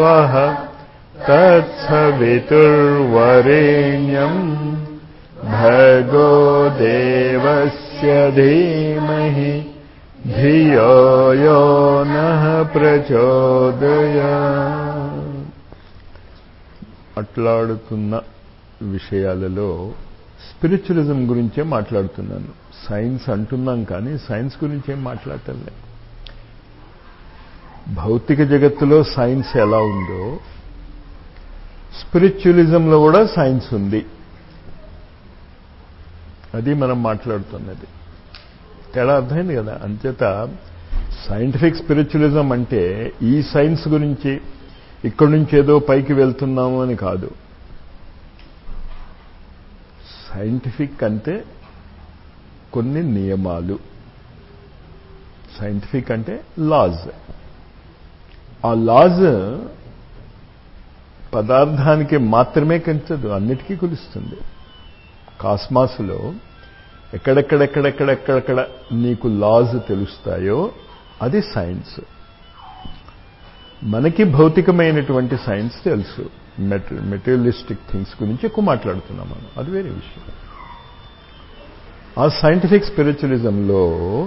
స్వహ తత్సవితుర్వరేణ్యం భగో దేవస్య ధీమహి ధియో యో నః ప్రచోదయా మాట్లాడుతున్న విషయాలలో స్పిరిచువలిజం గురించే మాట్లాడుతున్నాను సైన్స్ అంటున్నాం కానీ సైన్స్ గురించి ఏం మాట్లాడటం లేదు భౌతిక జగత్తులో సైన్స్ ఎలా ఉందో స్పిరిచువలిజంలో కూడా సైన్స్ ఉంది అది మనం మాట్లాడుతున్నది తేడా అర్థమైంది కదా అంచేత సైంటిఫిక్ స్పిరిచువలిజం అంటే ఈ సైన్స్ గురించి ఇక్కడి నుంచి ఏదో పైకి వెళ్తున్నాము అని కాదు సైంటిఫిక్ అంటే కొన్ని నియమాలు సైంటిఫిక్ అంటే లాజ్ ఆ లాజ్ పదార్థానికి మాత్రమే కంచదు అన్నిటికీ కులుస్తుంది కాస్మాస్లో ఎక్కడెక్కడెక్కడెక్కడెక్కడెక్కడ నీకు లాజ్ తెలుస్తాయో అది సైన్స్ మనకి భౌతికమైనటువంటి సైన్స్ తెలుసు మెటీరియలిస్టిక్ థింగ్స్ గురించి ఎక్కువ మాట్లాడుతున్నాం మనం అది వేరే విషయం ఆ సైంటిఫిక్ స్పిరిచువలిజంలో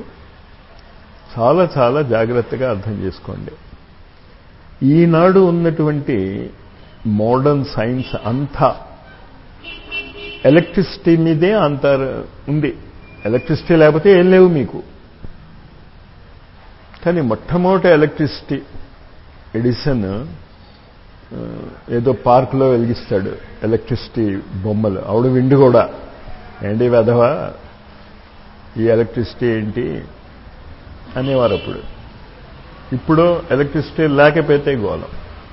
చాలా చాలా జాగ్రత్తగా అర్థం చేసుకోండి ఈనాడు ఉన్నటువంటి మోడర్న్ సైన్స్ అంతా ఎలక్ట్రిసిటీ మీదే అంత ఉంది ఎలక్ట్రిసిటీ లేకపోతే ఏం లేవు మీకు కానీ మొట్టమొదటి ఎలక్ట్రిసిటీ ఎడిసన్ ఏదో పార్కులో వెలిగిస్తాడు ఎలక్ట్రిసిటీ బొమ్మలు ఆవిడ విండు కూడా ఏంటి వెధవా ఈ ఎలక్ట్రిసిటీ ఏంటి అనేవారు అప్పుడు ఇప్పుడు ఎలక్ట్రిసిటీ లేకపోతే గోళం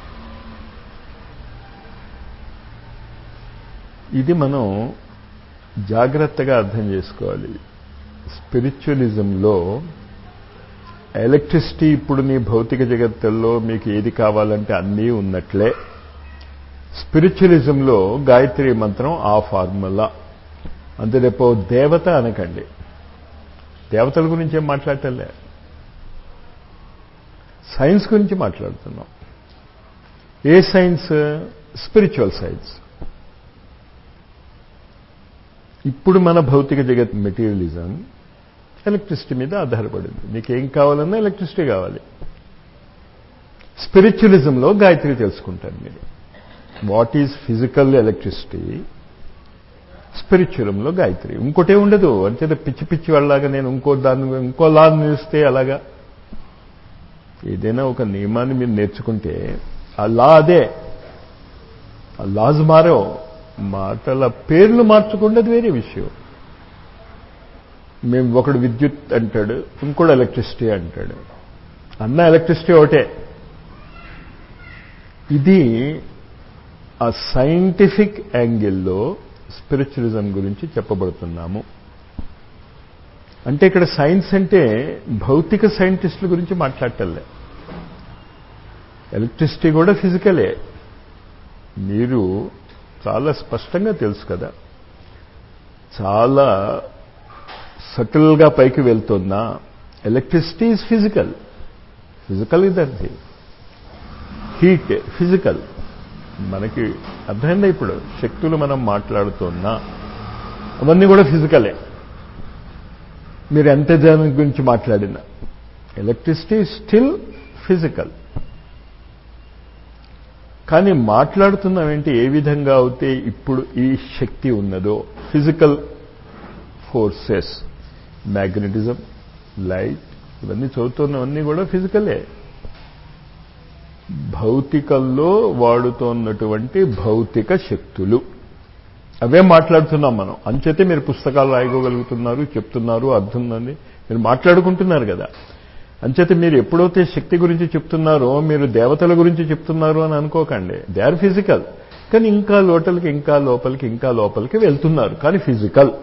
ఇది మనం జాగ్రత్తగా అర్థం చేసుకోవాలి స్పిరిచువలిజంలో ఎలక్ట్రిసిటీ ఇప్పుడు నీ భౌతిక జగత్తుల్లో మీకు ఏది కావాలంటే అన్నీ ఉన్నట్లే స్పిరిచువలిజంలో గాయత్రి మంత్రం ఆ ఫార్ములా అంతే రేపు దేవత అనకండి దేవతల గురించి ఏం మాట్లాడటంలే సైన్స్ గురించి మాట్లాడుతున్నాం ఏ సైన్స్ స్పిరిచువల్ సైన్స్ ఇప్పుడు మన భౌతిక జగత్ మెటీరియలిజం ఎలక్ట్రిసిటీ మీద ఆధారపడింది నీకేం కావాలన్నా ఎలక్ట్రిసిటీ కావాలి స్పిరిచువలిజంలో గాయత్రి తెలుసుకుంటారు మీరు వాట్ ఈజ్ ఫిజికల్ ఎలక్ట్రిసిటీ స్పిరిచువలంలో గాయత్రి ఇంకోటే ఉండదు అంటే పిచ్చి పిచ్చి వాళ్ళలాగా నేను ఇంకో దాన్ని ఇంకో లా నిలిస్తే అలాగా ఏదైనా ఒక నియమాన్ని మీరు నేర్చుకుంటే ఆ లా అదే ఆ లాజ్ మారో మాటల పేర్లు మార్చుకుంటే అది వేరే విషయం మేము ఒకడు విద్యుత్ అంటాడు ఇంకోటి ఎలక్ట్రిసిటీ అంటాడు అన్న ఎలక్ట్రిసిటీ ఒకటే ఇది ఆ సైంటిఫిక్ యాంగిల్లో స్పిరిచువలిజం గురించి చెప్పబడుతున్నాము అంటే ఇక్కడ సైన్స్ అంటే భౌతిక సైంటిస్టుల గురించి మాట్లాడటంలే ఎలక్ట్రిసిటీ కూడా ఫిజికలే మీరు చాలా స్పష్టంగా తెలుసు కదా చాలా సటిల్గా పైకి వెళ్తున్నా ఎలక్ట్రిసిటీ ఈజ్ ఫిజికల్ ఫిజికల్ ఇదండి హీట్ ఫిజికల్ మనకి అర్థమైందా ఇప్పుడు శక్తులు మనం మాట్లాడుతున్నా అవన్నీ కూడా ఫిజికలే మీరు ఎంత దాని గురించి మాట్లాడినా ఎలక్ట్రిసిటీ స్టిల్ ఫిజికల్ కానీ మాట్లాడుతున్నామేంటి ఏ విధంగా అయితే ఇప్పుడు ఈ శక్తి ఉన్నదో ఫిజికల్ ఫోర్సెస్ మ్యాగ్నెటిజం లైట్ ఇవన్నీ చదువుతున్నవన్నీ కూడా ఫిజికలే భౌతికల్లో వాడుతున్నటువంటి భౌతిక శక్తులు అవే మాట్లాడుతున్నాం మనం అంచేతే మీరు పుస్తకాలు రాయగలుగుతున్నారు చెప్తున్నారు అర్థం ఉందని మీరు మాట్లాడుకుంటున్నారు కదా అంచేత మీరు ఎప్పుడైతే శక్తి గురించి చెప్తున్నారో మీరు దేవతల గురించి చెప్తున్నారు అని అనుకోకండి దే ఆర్ ఫిజికల్ కానీ ఇంకా లోపలికి ఇంకా లోపలికి ఇంకా లోపలికి వెళ్తున్నారు కానీ ఫిజికల్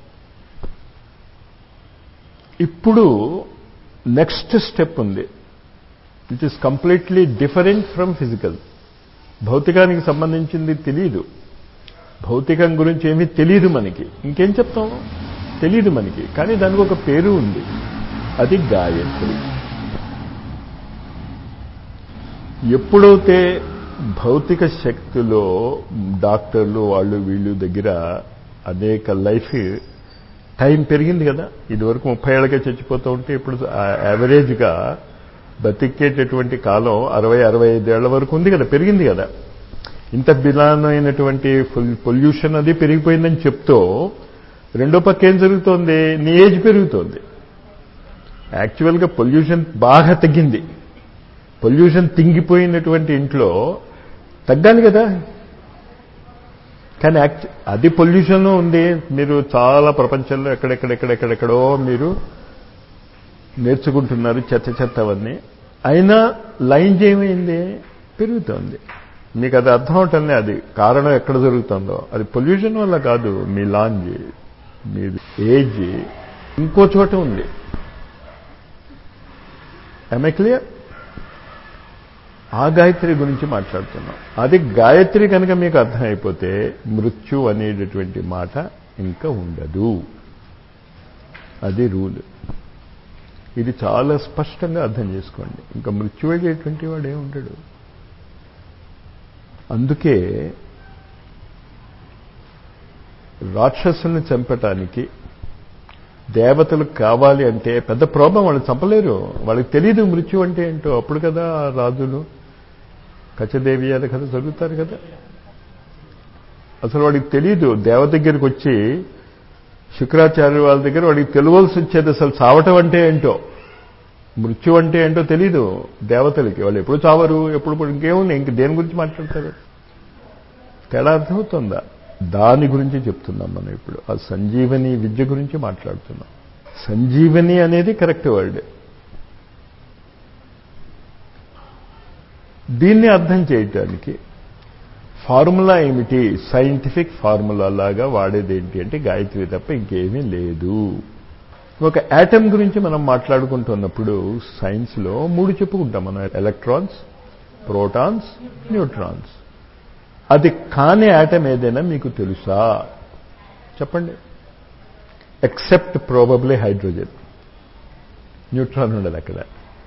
ఇప్పుడు నెక్స్ట్ స్టెప్ ఉంది which is completely different from physical భౌతికానికి సంబంధించింది తెలియదు భౌతికం గురించి ఏమీ తెలియదు మనకి ఇంకేం చెప్తాం తెలియదు మనకి కానీ దానికి ఒక పేరు ఉంది అది గాయత్రి ఎప్పుడైతే భౌతిక శక్తిలో డాక్టర్లు వాళ్ళు వీళ్ళు దగ్గర అనేక లైఫ్ టైం పెరిగింది కదా ఇదివరకు ముప్పై ఏళ్ళకే చచ్చిపోతూ ఉంటే ఇప్పుడు యావరేజ్గా బతికేటటువంటి కాలం అరవై అరవై ఐదేళ్ల వరకు ఉంది కదా పెరిగింది కదా ఇంత బిలానైనటువంటి పొల్యూషన్ అది పెరిగిపోయిందని చెప్తూ రెండో పక్క ఏం జరుగుతోంది నీ ఏజ్ పెరుగుతోంది యాక్చువల్గా పొల్యూషన్ బాగా తగ్గింది పొల్యూషన్ తింగిపోయినటువంటి ఇంట్లో తగ్గాలి కదా కానీ యాక్చు అది పొల్యూషన్లో ఉంది మీరు చాలా ప్రపంచంలో ఎక్కడెక్కడెక్కడెక్కడెక్కడో మీరు నేర్చుకుంటున్నారు చెత్త చెత్త అవన్నీ అయినా లైన్స్ ఏమైంది పెరుగుతోంది మీకు అది అర్థం అవటంలే అది కారణం ఎక్కడ జరుగుతుందో అది పొల్యూషన్ వల్ల కాదు మీ లాంజ్ మీ ఏజ్ ఇంకో చోట ఉంది ఐ క్లియర్ ఆ గాయత్రి గురించి మాట్లాడుతున్నాం అది గాయత్రి కనుక మీకు అర్థమైపోతే మృత్యు అనేటటువంటి మాట ఇంకా ఉండదు అది రూల్ ఇది చాలా స్పష్టంగా అర్థం చేసుకోండి ఇంకా మృత్యు అయ్యేటువంటి వాడు ఏముంటాడు అందుకే రాక్షసుల్ని చంపటానికి దేవతలు కావాలి అంటే పెద్ద ప్రాబ్లం వాళ్ళు చంపలేరు వాళ్ళకి తెలియదు మృత్యు అంటే ఏంటో అప్పుడు కదా రాజులు కచ్చదేవి అని కథ చదువుతారు కదా అసలు వాడికి తెలియదు దేవ దగ్గరికి వచ్చి శుక్రాచార్య వాళ్ళ దగ్గర వాడికి తెలియవలసి వచ్చేది అసలు చావటం అంటే ఏంటో మృత్యు అంటే ఏంటో తెలీదు దేవతలకి వాళ్ళు ఎప్పుడు చావరు ఎప్పుడు ఇంకేముంది ఇంక దేని గురించి మాట్లాడతారు తేడా అర్థమవుతుందా దాని గురించి చెప్తున్నాం మనం ఇప్పుడు ఆ సంజీవని విద్య గురించి మాట్లాడుతున్నాం సంజీవని అనేది కరెక్ట్ వర్డ్ దీన్ని అర్థం చేయటానికి ఫార్ములా ఏమిటి సైంటిఫిక్ ఫార్ములా లాగా వాడేది ఏంటి అంటే గాయత్రి తప్ప ఇంకేమీ లేదు ఒక యాటమ్ గురించి మనం మాట్లాడుకుంటున్నప్పుడు సైన్స్లో మూడు చెప్పుకుంటాం మనం ఎలక్ట్రాన్స్ ప్రోటాన్స్ న్యూట్రాన్స్ అది కాని యాటమ్ ఏదైనా మీకు తెలుసా చెప్పండి ఎక్సెప్ట్ ప్రోబబ్లీ హైడ్రోజన్ న్యూట్రాన్ ఉండదు అక్కడ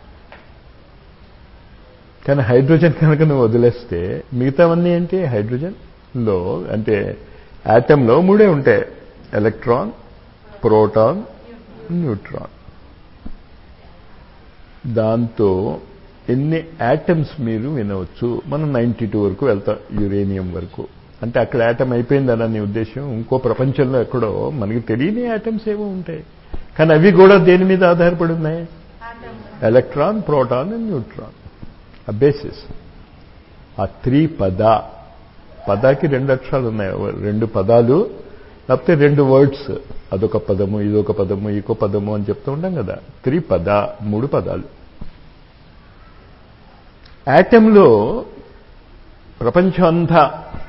కానీ హైడ్రోజన్ కనుక నువ్వు వదిలేస్తే మిగతావన్నీ ఏంటి హైడ్రోజన్లో అంటే యాటంలో మూడే ఉంటాయి ఎలక్ట్రాన్ ప్రోటాన్ న్యూట్రాన్ దాంతో ఎన్ని యాటమ్స్ మీరు వినవచ్చు మనం నైంటీ టూ వరకు వెళ్తాం యురేనియం వరకు అంటే అక్కడ యాటమ్ అయిపోయిందని నీ ఉద్దేశం ఇంకో ప్రపంచంలో ఎక్కడో మనకి తెలియని యాటమ్స్ ఏవో ఉంటాయి కానీ అవి కూడా దేని మీద ఆధారపడి ఉన్నాయి ఎలక్ట్రాన్ ప్రోటాన్ న్యూట్రాన్ ఆ బేసిస్ ఆ త్రీ పద పదాకి రెండు అక్షరాలు ఉన్నాయి రెండు పదాలు లేకపోతే రెండు వర్డ్స్ అదొక పదము ఇదొక పదము ఇంకో పదము అని చెప్తూ ఉంటాం కదా త్రీ పద మూడు పదాలు యాటంలో ప్రపంచం అంతా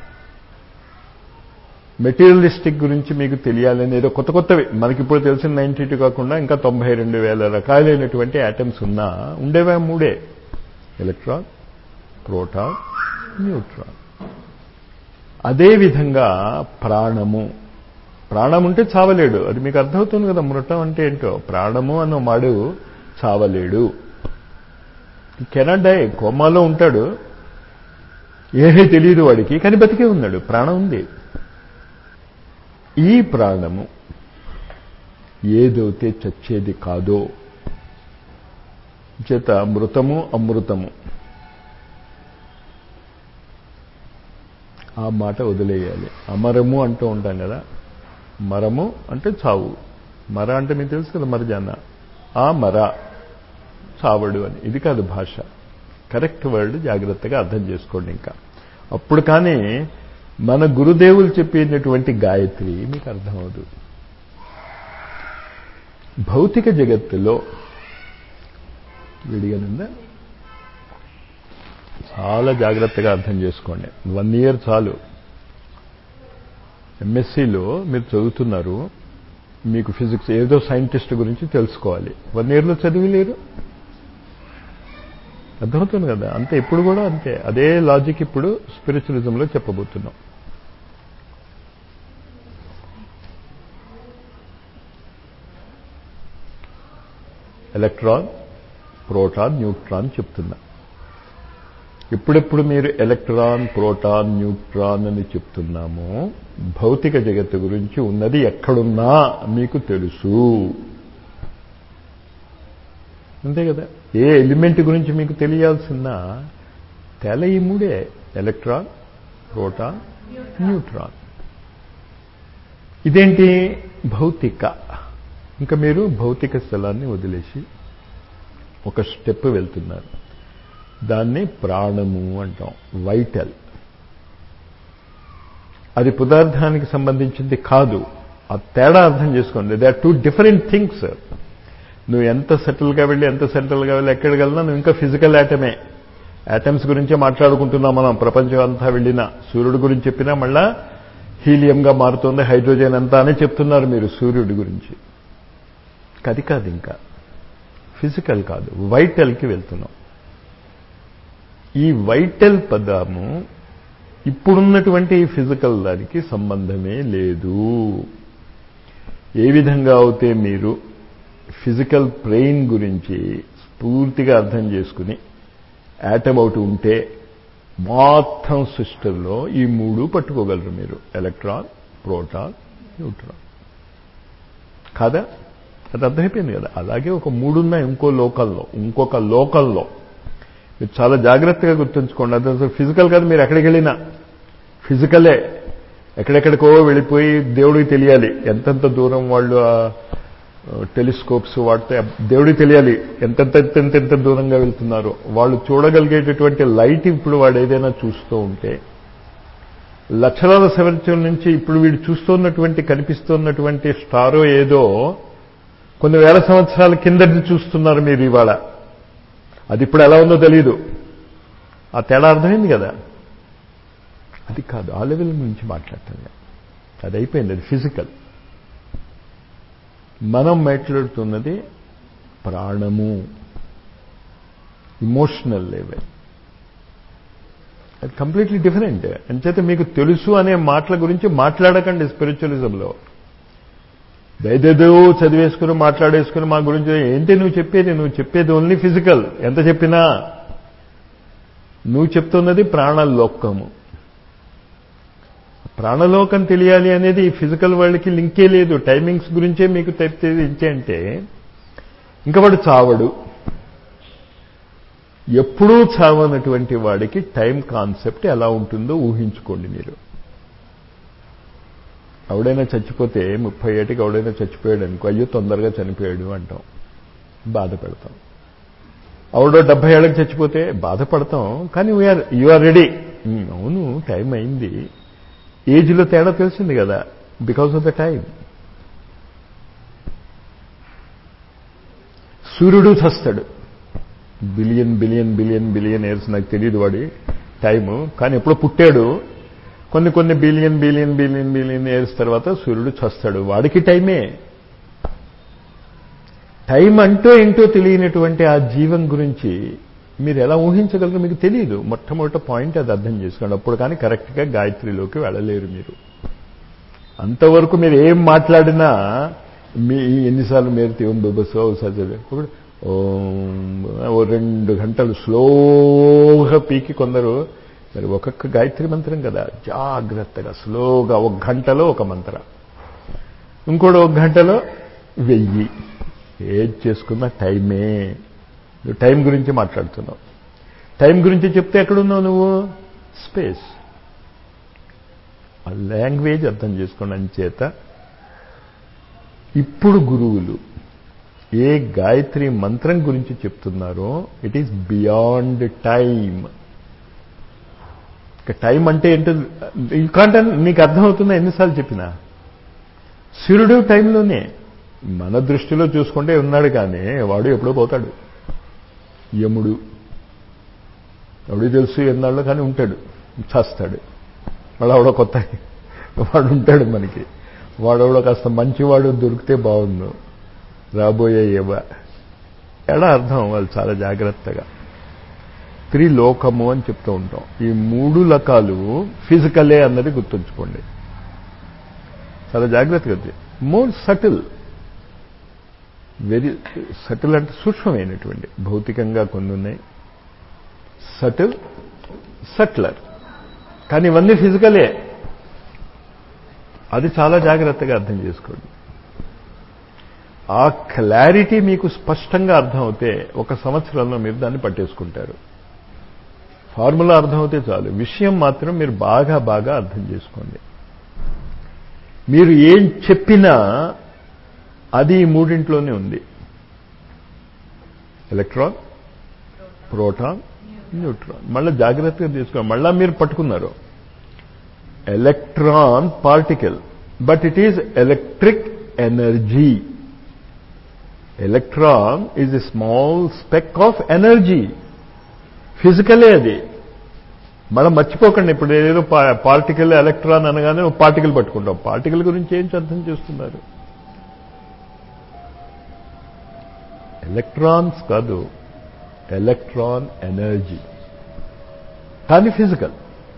మెటీరియలిస్టిక్ గురించి మీకు తెలియాలని ఏదో కొత్త కొత్తవి మనకిప్పుడు తెలిసిన నైంటీ టూ కాకుండా ఇంకా తొంభై రెండు వేల రకాలైనటువంటి యాటమ్స్ ఉన్నా ఉండేవే మూడే ఎలక్ట్రాన్ ప్రోటాన్ న్యూట్రాన్ అదేవిధంగా ప్రాణము ప్రాణం ఉంటే చావలేడు అది మీకు అర్థమవుతుంది కదా మృతం అంటే ఏంటో ప్రాణము అన్న మాడు చావలేడు కెనాట్ డై కోమాలో ఉంటాడు ఏమీ తెలియదు వాడికి కానీ బతికే ఉన్నాడు ప్రాణం ఉంది ఈ ప్రాణము ఏదైతే చచ్చేది కాదో చేత మృతము అమృతము ఆ మాట వదిలేయాలి అమరము అంటూ ఉంటాం కదా మరము అంటే చావు మర అంటే మీకు తెలుసు కదా మరజాన ఆ మర చావడు అని ఇది కాదు భాష కరెక్ట్ వర్డ్ జాగ్రత్తగా అర్థం చేసుకోండి ఇంకా అప్పుడు కానీ మన గురుదేవులు చెప్పినటువంటి గాయత్రి మీకు అర్థమవుదు భౌతిక జగత్తులో విడిగానుందా చాలా జాగ్రత్తగా అర్థం చేసుకోండి వన్ ఇయర్ చాలు ఎంఎస్సిలో మీరు చదువుతున్నారు మీకు ఫిజిక్స్ ఏదో సైంటిస్ట్ గురించి తెలుసుకోవాలి వన్ ఇయర్లో చదివిలేరు అర్థమవుతుంది కదా అంతే ఇప్పుడు కూడా అంతే అదే లాజిక్ ఇప్పుడు స్పిరిచువలిజంలో చెప్పబోతున్నాం ఎలక్ట్రాన్ ప్రోటాన్ న్యూట్రాన్ చెప్తున్నా ఎప్పుడెప్పుడు మీరు ఎలక్ట్రాన్ ప్రోటాన్ న్యూట్రాన్ అని చెప్తున్నామో భౌతిక జగత్తు గురించి ఉన్నది ఎక్కడున్నా మీకు తెలుసు అంతే కదా ఏ ఎలిమెంట్ గురించి మీకు తెలియాల్సిందా తెల ఈ మూడే ఎలక్ట్రాన్ ప్రోటాన్ న్యూట్రాన్ ఇదేంటి భౌతిక ఇంకా మీరు భౌతిక స్థలాన్ని వదిలేసి ఒక స్టెప్ వెళ్తున్నారు దాన్ని ప్రాణము అంటాం వైటల్ అది పదార్థానికి సంబంధించింది కాదు ఆ తేడా అర్థం చేసుకోండి they are two different things నువ్వు ఎంత సెటిల్గా వెళ్ళి ఎంత సెంట్రల్గా వెళ్ళి ఎక్కడికి వెళ్ళినా నువ్వు ఇంకా ఫిజికల్ యాటమే యాటమ్స్ గురించే మాట్లాడుకుంటున్నాం మనం ప్రపంచం అంతా వెళ్ళినా సూర్యుడి గురించి చెప్పినా మళ్ళా హీలియంగా మారుతోంది హైడ్రోజన్ అంతా అని చెప్తున్నారు మీరు సూర్యుడి గురించి అది కాదు ఇంకా ఫిజికల్ కాదు వైటల్కి వెళ్తున్నాం ఈ వైటల్ పదము ఇప్పుడున్నటువంటి ఈ ఫిజికల్ దానికి సంబంధమే లేదు ఏ విధంగా అయితే మీరు ఫిజికల్ బ్రెయిన్ గురించి పూర్తిగా అర్థం చేసుకుని యాటమ్ ఒకటి ఉంటే మొత్తం సిస్టంలో ఈ మూడు పట్టుకోగలరు మీరు ఎలక్ట్రాన్ ప్రోటాన్ న్యూట్రాన్ కాదా అది అర్థమైపోయింది కదా అలాగే ఒక మూడున్నాయి ఇంకో లోకల్లో ఇంకొక లోకల్లో మీరు చాలా జాగ్రత్తగా గుర్తుంచుకోండి అది అసలు ఫిజికల్ కాదు మీరు ఎక్కడికి వెళ్ళినా ఫిజికలే ఎక్కడెక్కడికో వెళ్ళిపోయి దేవుడికి తెలియాలి ఎంతెంత దూరం వాళ్ళు టెలిస్కోప్స్ వాడితే దేవుడికి తెలియాలి ఎంతెంత ఎంత ఎంత దూరంగా వెళ్తున్నారో వాళ్ళు చూడగలిగేటటువంటి లైట్ ఇప్పుడు వాడు ఏదైనా చూస్తూ ఉంటే లక్షలాల సంవత్సరం నుంచి ఇప్పుడు వీడు చూస్తున్నటువంటి కనిపిస్తున్నటువంటి స్టారో ఏదో కొన్ని వేల సంవత్సరాల కిందటి చూస్తున్నారు మీరు ఇవాళ అది ఇప్పుడు ఎలా ఉందో తెలియదు ఆ తేడా అర్థమైంది కదా అది కాదు ఆ లెవెల్ గురించి మాట్లాడతాను అది అయిపోయింది అది ఫిజికల్ మనం మాట్లాడుతున్నది ప్రాణము ఇమోషనల్ లెవెల్ అది కంప్లీట్లీ డిఫరెంట్ అంచేత మీకు తెలుసు అనే మాటల గురించి మాట్లాడకండి స్పిరిచువలిజంలో ఏదేదో చదివేసుకుని మాట్లాడేసుకుని మా గురించి ఏంటి నువ్వు చెప్పేది నువ్వు చెప్పేది ఓన్లీ ఫిజికల్ ఎంత చెప్పినా నువ్వు చెప్తున్నది ప్రాణలోకము ప్రాణలోకం తెలియాలి అనేది ఈ ఫిజికల్ వరల్డ్కి లింకే లేదు టైమింగ్స్ గురించే మీకు తెలిసి అంటే ఇంకా వాడు చావడు ఎప్పుడూ చావనటువంటి వాడికి టైం కాన్సెప్ట్ ఎలా ఉంటుందో ఊహించుకోండి మీరు ఎవడైనా చచ్చిపోతే ముప్పై ఏటికి ఎవడైనా చచ్చిపోయాడు అనుకో అయ్యో తొందరగా చనిపోయాడు అంటాం బాధపడతాం ఎవడో డెబ్బై ఏళ్ళకి చచ్చిపోతే బాధపడతాం కానీ వీఆర్ యు ఆర్ రెడీ అవును టైం అయింది ఏజ్లో తేడా తెలిసింది కదా బికాస్ ఆఫ్ ద టైం సూర్యుడు చస్తాడు billion billion billion billion years నాకు తెలియదు వాడి టైము కానీ ఎప్పుడో పుట్టాడు కొన్ని కొన్ని billion billion billion billion years తర్వాత సూర్యుడు చస్తాడు వాడికి టైమే టైం అంటూ ఏంటో తెలియనటువంటి ఆ జీవం గురించి మీరు ఎలా ఊహించగలరు మీకు తెలియదు మొట్టమొదట పాయింట్ అది అర్థం చేసుకోండి అప్పుడు కానీ కరెక్ట్గా గాయత్రిలోకి వెళ్ళలేరు మీరు అంతవరకు మీరు ఏం మాట్లాడినా మీ ఎన్నిసార్లు మీరు తీవం బొబ్బసో ఒకసారి ఓ రెండు గంటలు స్లోగా పీకి కొందరు మరి ఒక్కొక్క గాయత్రి మంత్రం కదా జాగ్రత్తగా స్లోగా ఒక గంటలో ఒక మంత్ర ఇంకోటి ఒక గంటలో వెయ్యి ఏది చేసుకున్నా టైమే నువ్వు టైం గురించి మాట్లాడుతున్నావు టైం గురించి చెప్తే ఎక్కడున్నావు నువ్వు స్పేస్ ఆ లాంగ్వేజ్ అర్థం చేసుకోండి అంచేత ఇప్పుడు గురువులు ఏ గాయత్రి మంత్రం గురించి చెప్తున్నారో it is beyond time time అంటే ఏంటో ఇంకంటే నీకు అర్థమవుతుందా ఎన్నిసార్లు చెప్పినా సూర్యుడు టైంలోనే మన దృష్టిలో చూసుకుంటే ఉన్నాడు కానీ వాడు ఎప్పుడో పోతాడు యముడు ఎవడు తెలుసు ఎన్నాళ్ళు కానీ ఉంటాడు చేస్తాడు వాడు ఎవడో కొత్త వాడు ఉంటాడు మనకి వాడెవడో కాస్త మంచివాడు దొరికితే బాగుండు రాబోయే ఏవ ఎలా అర్థం వాళ్ళు చాలా జాగ్రత్తగా త్రిలోకము అని చెప్తూ ఉంటాం ఈ మూడు లకాలు ఫిజికలే అన్నది గుర్తుంచుకోండి చాలా జాగ్రత్తగా మోర్ సటిల్ వెరీ సటిల్ అంటే సూక్ష్మమైనటువంటి భౌతికంగా కొన్ని ఉన్నాయి సటిల్ సట్లర్ కానీ ఇవన్నీ ఫిజికలే అది చాలా జాగ్రత్తగా అర్థం చేసుకోండి ఆ క్లారిటీ మీకు స్పష్టంగా అర్థమవుతే ఒక సంవత్సరంలో మీరు దాన్ని పట్టేసుకుంటారు ఫార్ములా అర్థమవుతే చాలు విషయం మాత్రం మీరు బాగా బాగా అర్థం చేసుకోండి మీరు ఏం చెప్పినా అది ఈ మూడింట్లోనే ఉంది ఎలక్ట్రాన్ ప్రోటాన్ న్యూట్రాన్ మళ్ళీ జాగ్రత్తగా తీసుకోండి మళ్ళా మీరు పట్టుకున్నారు electron particle but it is electric energy electron is a small speck of energy ఫిజికలే అది మనం మర్చిపోకండి ఇప్పుడు ఏదో పార్టికల్ ఎలక్ట్రాన్ అనగానే పార్టికల్ పట్టుకుంటాం పార్టికల్ గురించి ఏం అర్థం చేస్తున్నారు ఎలక్ట్రాన్స్ కాదు ఎలక్ట్రాన్ ఎనర్జీ కానీ ఫిజికల్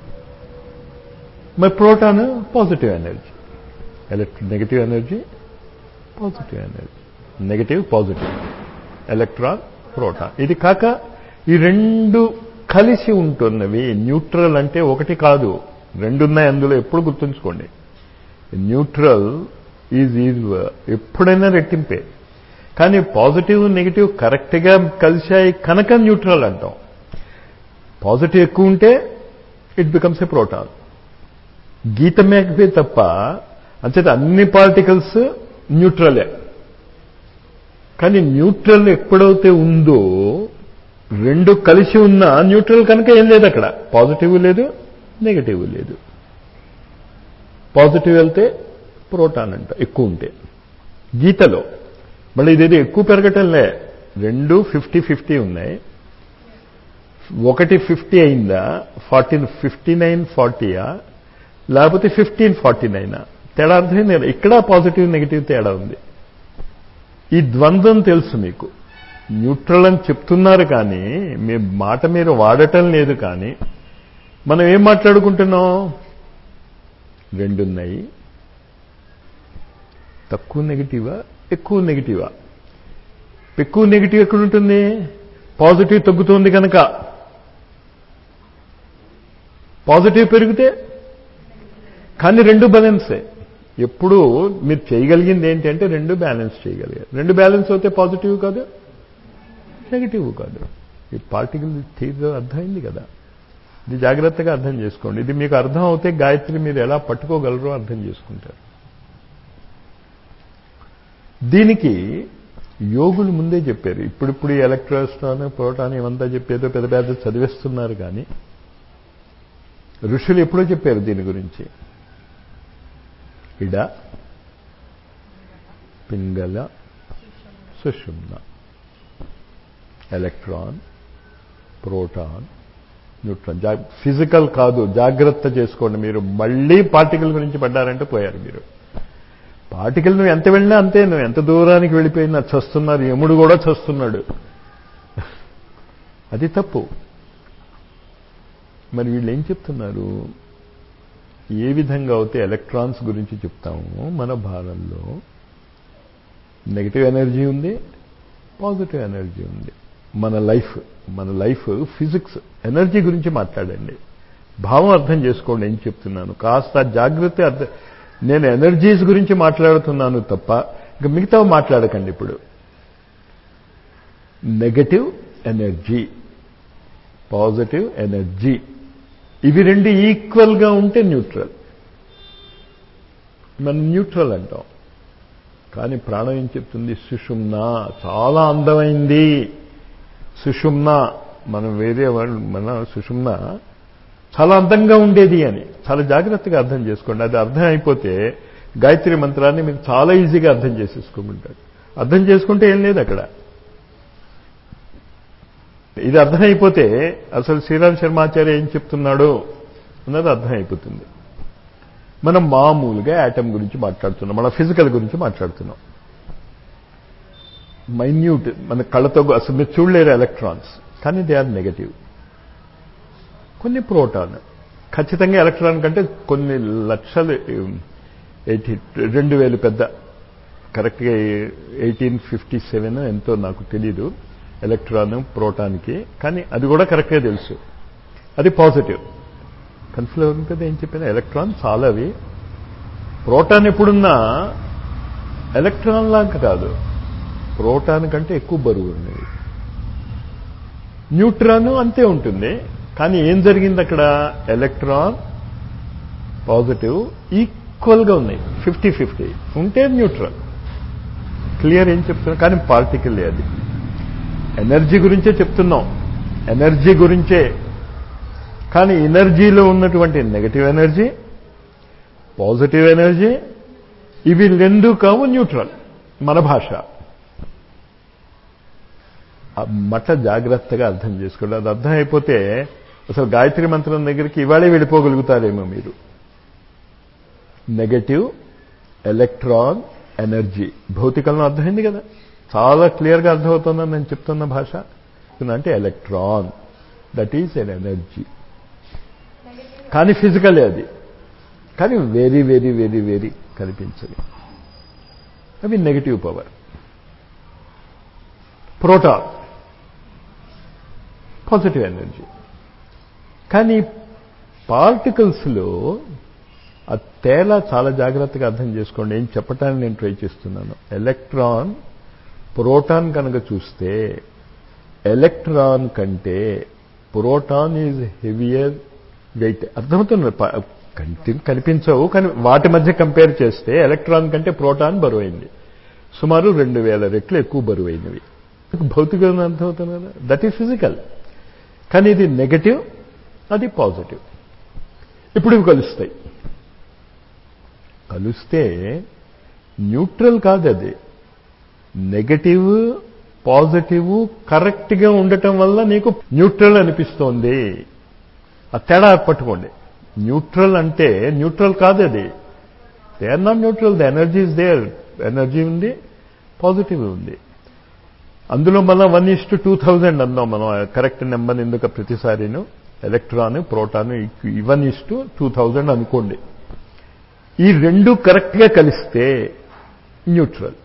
మరి proton positive energy electron negative energy positive energy negative positive electron proton ఇది కాక ఈ రెండు కలిసి ఉంటున్నవి న్యూట్రల్ అంటే ఒకటి కాదు రెండున్నాయి అందులో ఎప్పుడు గుర్తుంచుకోండి న్యూట్రల్ ఈజ్ ఈజ్ ఎప్పుడైనా రెట్టింపే కానీ పాజిటివ్ నెగిటివ్ కరెక్ట్గా కలిశాయి కనుక న్యూట్రల్ అంటాం పాజిటివ్ ఎక్కువ ఉంటే ఇట్ బికమ్స్ ఏ ప్రోటాన్ గీతమేకవే తప్ప అంచేత అన్ని పార్టికల్స్ న్యూట్రలే కానీ న్యూట్రల్ ఎప్పుడైతే ఉందో రెండు కలిసి ఉన్న న్యూట్రల్ కనుక ఏం లేదు అక్కడ పాజిటివ్ లేదు నెగటివ్ లేదు పాజిటివ్ వెళ్తే ప్రోటాన్ అంట ఎక్కువ ఉంటే గీతలో మళ్ళీ ఇదేదో ఎక్కువ పెరగటంలే రెండు ఫిఫ్టీ ఫిఫ్టీ ఉన్నాయి ఒకటి ఫిఫ్టీ అయిందా ఫార్టీ ఫిఫ్టీ నైన్ ఫార్టీయా లేకపోతే ఫిఫ్టీన్ ఫార్టీ నైనా తేడా అర్థమైంది ఇక్కడ పాజిటివ్ నెగిటివ్ తేడా ఉంది ఈ ద్వంద్వం తెలుసు మీకు న్యూట్రల్ అని చెప్తున్నారు కానీ మీ మాట మీరు వాడటం లేదు కానీ మనం ఏం మాట్లాడుకుంటున్నాం రెండున్నాయి తక్కువ నెగిటివా ఎక్కువ నెగిటివా ఎక్కువ నెగిటివ్ ఎక్కడుంటుంది పాజిటివ్ తగ్గుతుంది కనుక పాజిటివ్ పెరిగితే కానీ రెండు బ్యాలెన్సే ఎప్పుడు మీరు చేయగలిగింది ఏంటంటే రెండు బ్యాలెన్స్ చేయగలిగారు రెండు బ్యాలెన్స్ అవుతే పాజిటివ్ కాదు నెగిటివ్ కాదు ఈ పార్టికల్ థీర్ అర్థమైంది కదా ఇది జాగ్రత్తగా అర్థం చేసుకోండి ఇది మీకు అర్థం అవుతే గాయత్రి మీరు ఎలా పట్టుకోగలరో అర్థం చేసుకుంటారు దీనికి యోగులు ముందే చెప్పారు ఇప్పుడిప్పుడు ఎలక్ట్రోస్ట్రాన్ ప్రోటాన్ ఇవంతా చెప్పేదో పెద్ద పెద్ద చదివేస్తున్నారు కానీ ఋషులు ఎప్పుడో చెప్పారు దీని గురించి ఇడ పింగళ సుషుమ్న ఎలక్ట్రాన్ ప్రోటాన్ న్యూట్రాన్ ఫిజికల్ కాదు జాగ్రత్త చేసుకోండి మీరు మళ్ళీ పార్టికల్ గురించి పడ్డారంటే పోయారు మీరు పార్టికల్ నువ్వు ఎంత వెళ్ళినా అంతే నువ్వు ఎంత దూరానికి వెళ్ళిపోయినా చస్తున్నారు యముడు కూడా చస్తున్నాడు అది తప్పు మరి వీళ్ళు ఏం చెప్తున్నారు ఏ విధంగా అయితే ఎలక్ట్రాన్స్ గురించి చెప్తాము మన భారంలో నెగిటివ్ ఎనర్జీ ఉంది పాజిటివ్ ఎనర్జీ ఉంది మన లైఫ్ మన లైఫ్ ఫిజిక్స్ ఎనర్జీ గురించి మాట్లాడండి భావం అర్థం చేసుకోండి ఏం చెప్తున్నాను కాస్త జాగ్రత్త అర్థం నేను ఎనర్జీస్ గురించి మాట్లాడుతున్నాను తప్ప ఇంకా మిగతా మాట్లాడకండి ఇప్పుడు నెగటివ్ ఎనర్జీ పాజిటివ్ ఎనర్జీ ఇవి రెండు ఈక్వల్గా ఉంటే న్యూట్రల్ మనం న్యూట్రల్ అంటాం కానీ ప్రాణం ఏం చెప్తుంది సుషుమ్న చాలా అందమైంది సుషుమ్న మనం వేరే వాళ్ళు మన సుషుమ్న చాలా అందంగా ఉండేది అని చాలా జాగ్రత్తగా అర్థం చేసుకోండి అది అర్థం అయిపోతే గాయత్రి మంత్రాన్ని మీరు చాలా ఈజీగా అర్థం చేసేసుకోమంటాడు అర్థం చేసుకుంటే ఏం లేదు అక్కడ ఇది అర్థమైపోతే అసలు శ్రీరామ్ శర్మాచార్య ఏం చెప్తున్నాడో అన్నది అర్థమైపోతుంది మనం మామూలుగా యాటమ్ గురించి మాట్లాడుతున్నాం మన ఫిజికల్ గురించి మాట్లాడుతున్నాం మైన్యూట్ మన కళ్ళతో అసలు మీరు చూడలేరు ఎలక్ట్రాన్స్ కానీ దే ఆర్ నెగటివ్ కొన్ని ప్రోటాన్ ఖచ్చితంగా ఎలక్ట్రాన్ కంటే కొన్ని లక్షలు ఎయిటీ రెండు వేలు పెద్ద కరెక్ట్గా ఎయిటీన్ ఫిఫ్టీ సెవెన్ ఎంతో నాకు తెలీదు ఎలక్ట్రాన్ ప్రోటాన్కి కానీ అది కూడా కరెక్ట్గా తెలుసు అది పాజిటివ్ కన్ఫ్యూజ్ అవుతుంది కదా ఏం చెప్పినా ఎలక్ట్రాన్ చాలా అవి ప్రోటాన్ ఎప్పుడున్నా ఎలక్ట్రాన్ లాగా కాదు ప్రోటాన్ కంటే ఎక్కువ బరువు ఉన్నది న్యూట్రాన్ అంతే ఉంటుంది కానీ ఏం జరిగింది అక్కడ ఎలక్ట్రాన్ పాజిటివ్ ఈక్వల్గా ఉన్నాయి ఫిఫ్టీ ఫిఫ్టీ ఉంటే న్యూట్రల్ క్లియర్ ఏం చెప్తున్నా కానీ పార్టికల్ అది ఎనర్జీ గురించే చెప్తున్నాం ఎనర్జీ గురించే కానీ ఎనర్జీలో ఉన్నటువంటి నెగటివ్ ఎనర్జీ పాజిటివ్ ఎనర్జీ ఇవి రెండు కావు న్యూట్రల్ మన భాష ఆ మట జాగ్రత్తగా అర్థం చేసుకోండి అది అర్థం అయిపోతే అసలు గాయత్రి మంత్రం దగ్గరికి ఇవాళే వెళ్ళిపోగలుగుతారేమో మీరు నెగటివ్ ఎలక్ట్రాన్ ఎనర్జీ భౌతికంలో అర్థమైంది కదా చాలా క్లియర్గా అర్థమవుతుందని నేను చెప్తున్న భాష అంటే electron that is an energy కానీ ఫిజికలే అది కానీ వెరీ వెరీ వెరీ వెరీ కనిపించదు అవి negative power proton positive energy కానీ పార్టికల్స్లో ఆ తేడా చాలా జాగ్రత్తగా అర్థం చేసుకోండి ఏం చెప్పడానికి నేను ట్రై చేస్తున్నాను ఎలక్ట్రాన్ ప్రోటాన్ కనుక చూస్తే ఎలక్ట్రాన్ కంటే ప్రోటాన్ ఈజ్ హెవియర్ వెయిట్ అర్థమవుతుంది కనిపించవు కానీ వాటి మధ్య కంపేర్ చేస్తే ఎలక్ట్రాన్ కంటే ప్రోటాన్ బరువైంది సుమారు రెండు వేల రెట్లు ఎక్కువ బరువైనవి భౌతికంగా అర్థమవుతుంది కదా దట్ ఈజ్ ఫిజికల్ కానీ ఇది నెగటివ్ అది పాజిటివ్ ఇప్పుడు ఇవి కలుస్తాయి కలిస్తే న్యూట్రల్ కాదు అది నెగటివ్ పాజిటివ్ కరెక్ట్గా ఉండటం వల్ల నీకు న్యూట్రల్ అనిపిస్తోంది ఆ తేడా పట్టుకోండి న్యూట్రల్ అంటే న్యూట్రల్ కాదు అది they are not neutral the energy is there energy ఉంది పాజిటివ్ ఉంది అందులో మనం one is to two thousand అన్నాం మనం కరెక్ట్ నెంబర్ ఎందుకు ప్రతిసారిను electron proton one is to two thousand అనుకోండి ఈ రెండు కరెక్ట్గా కలిస్తే neutral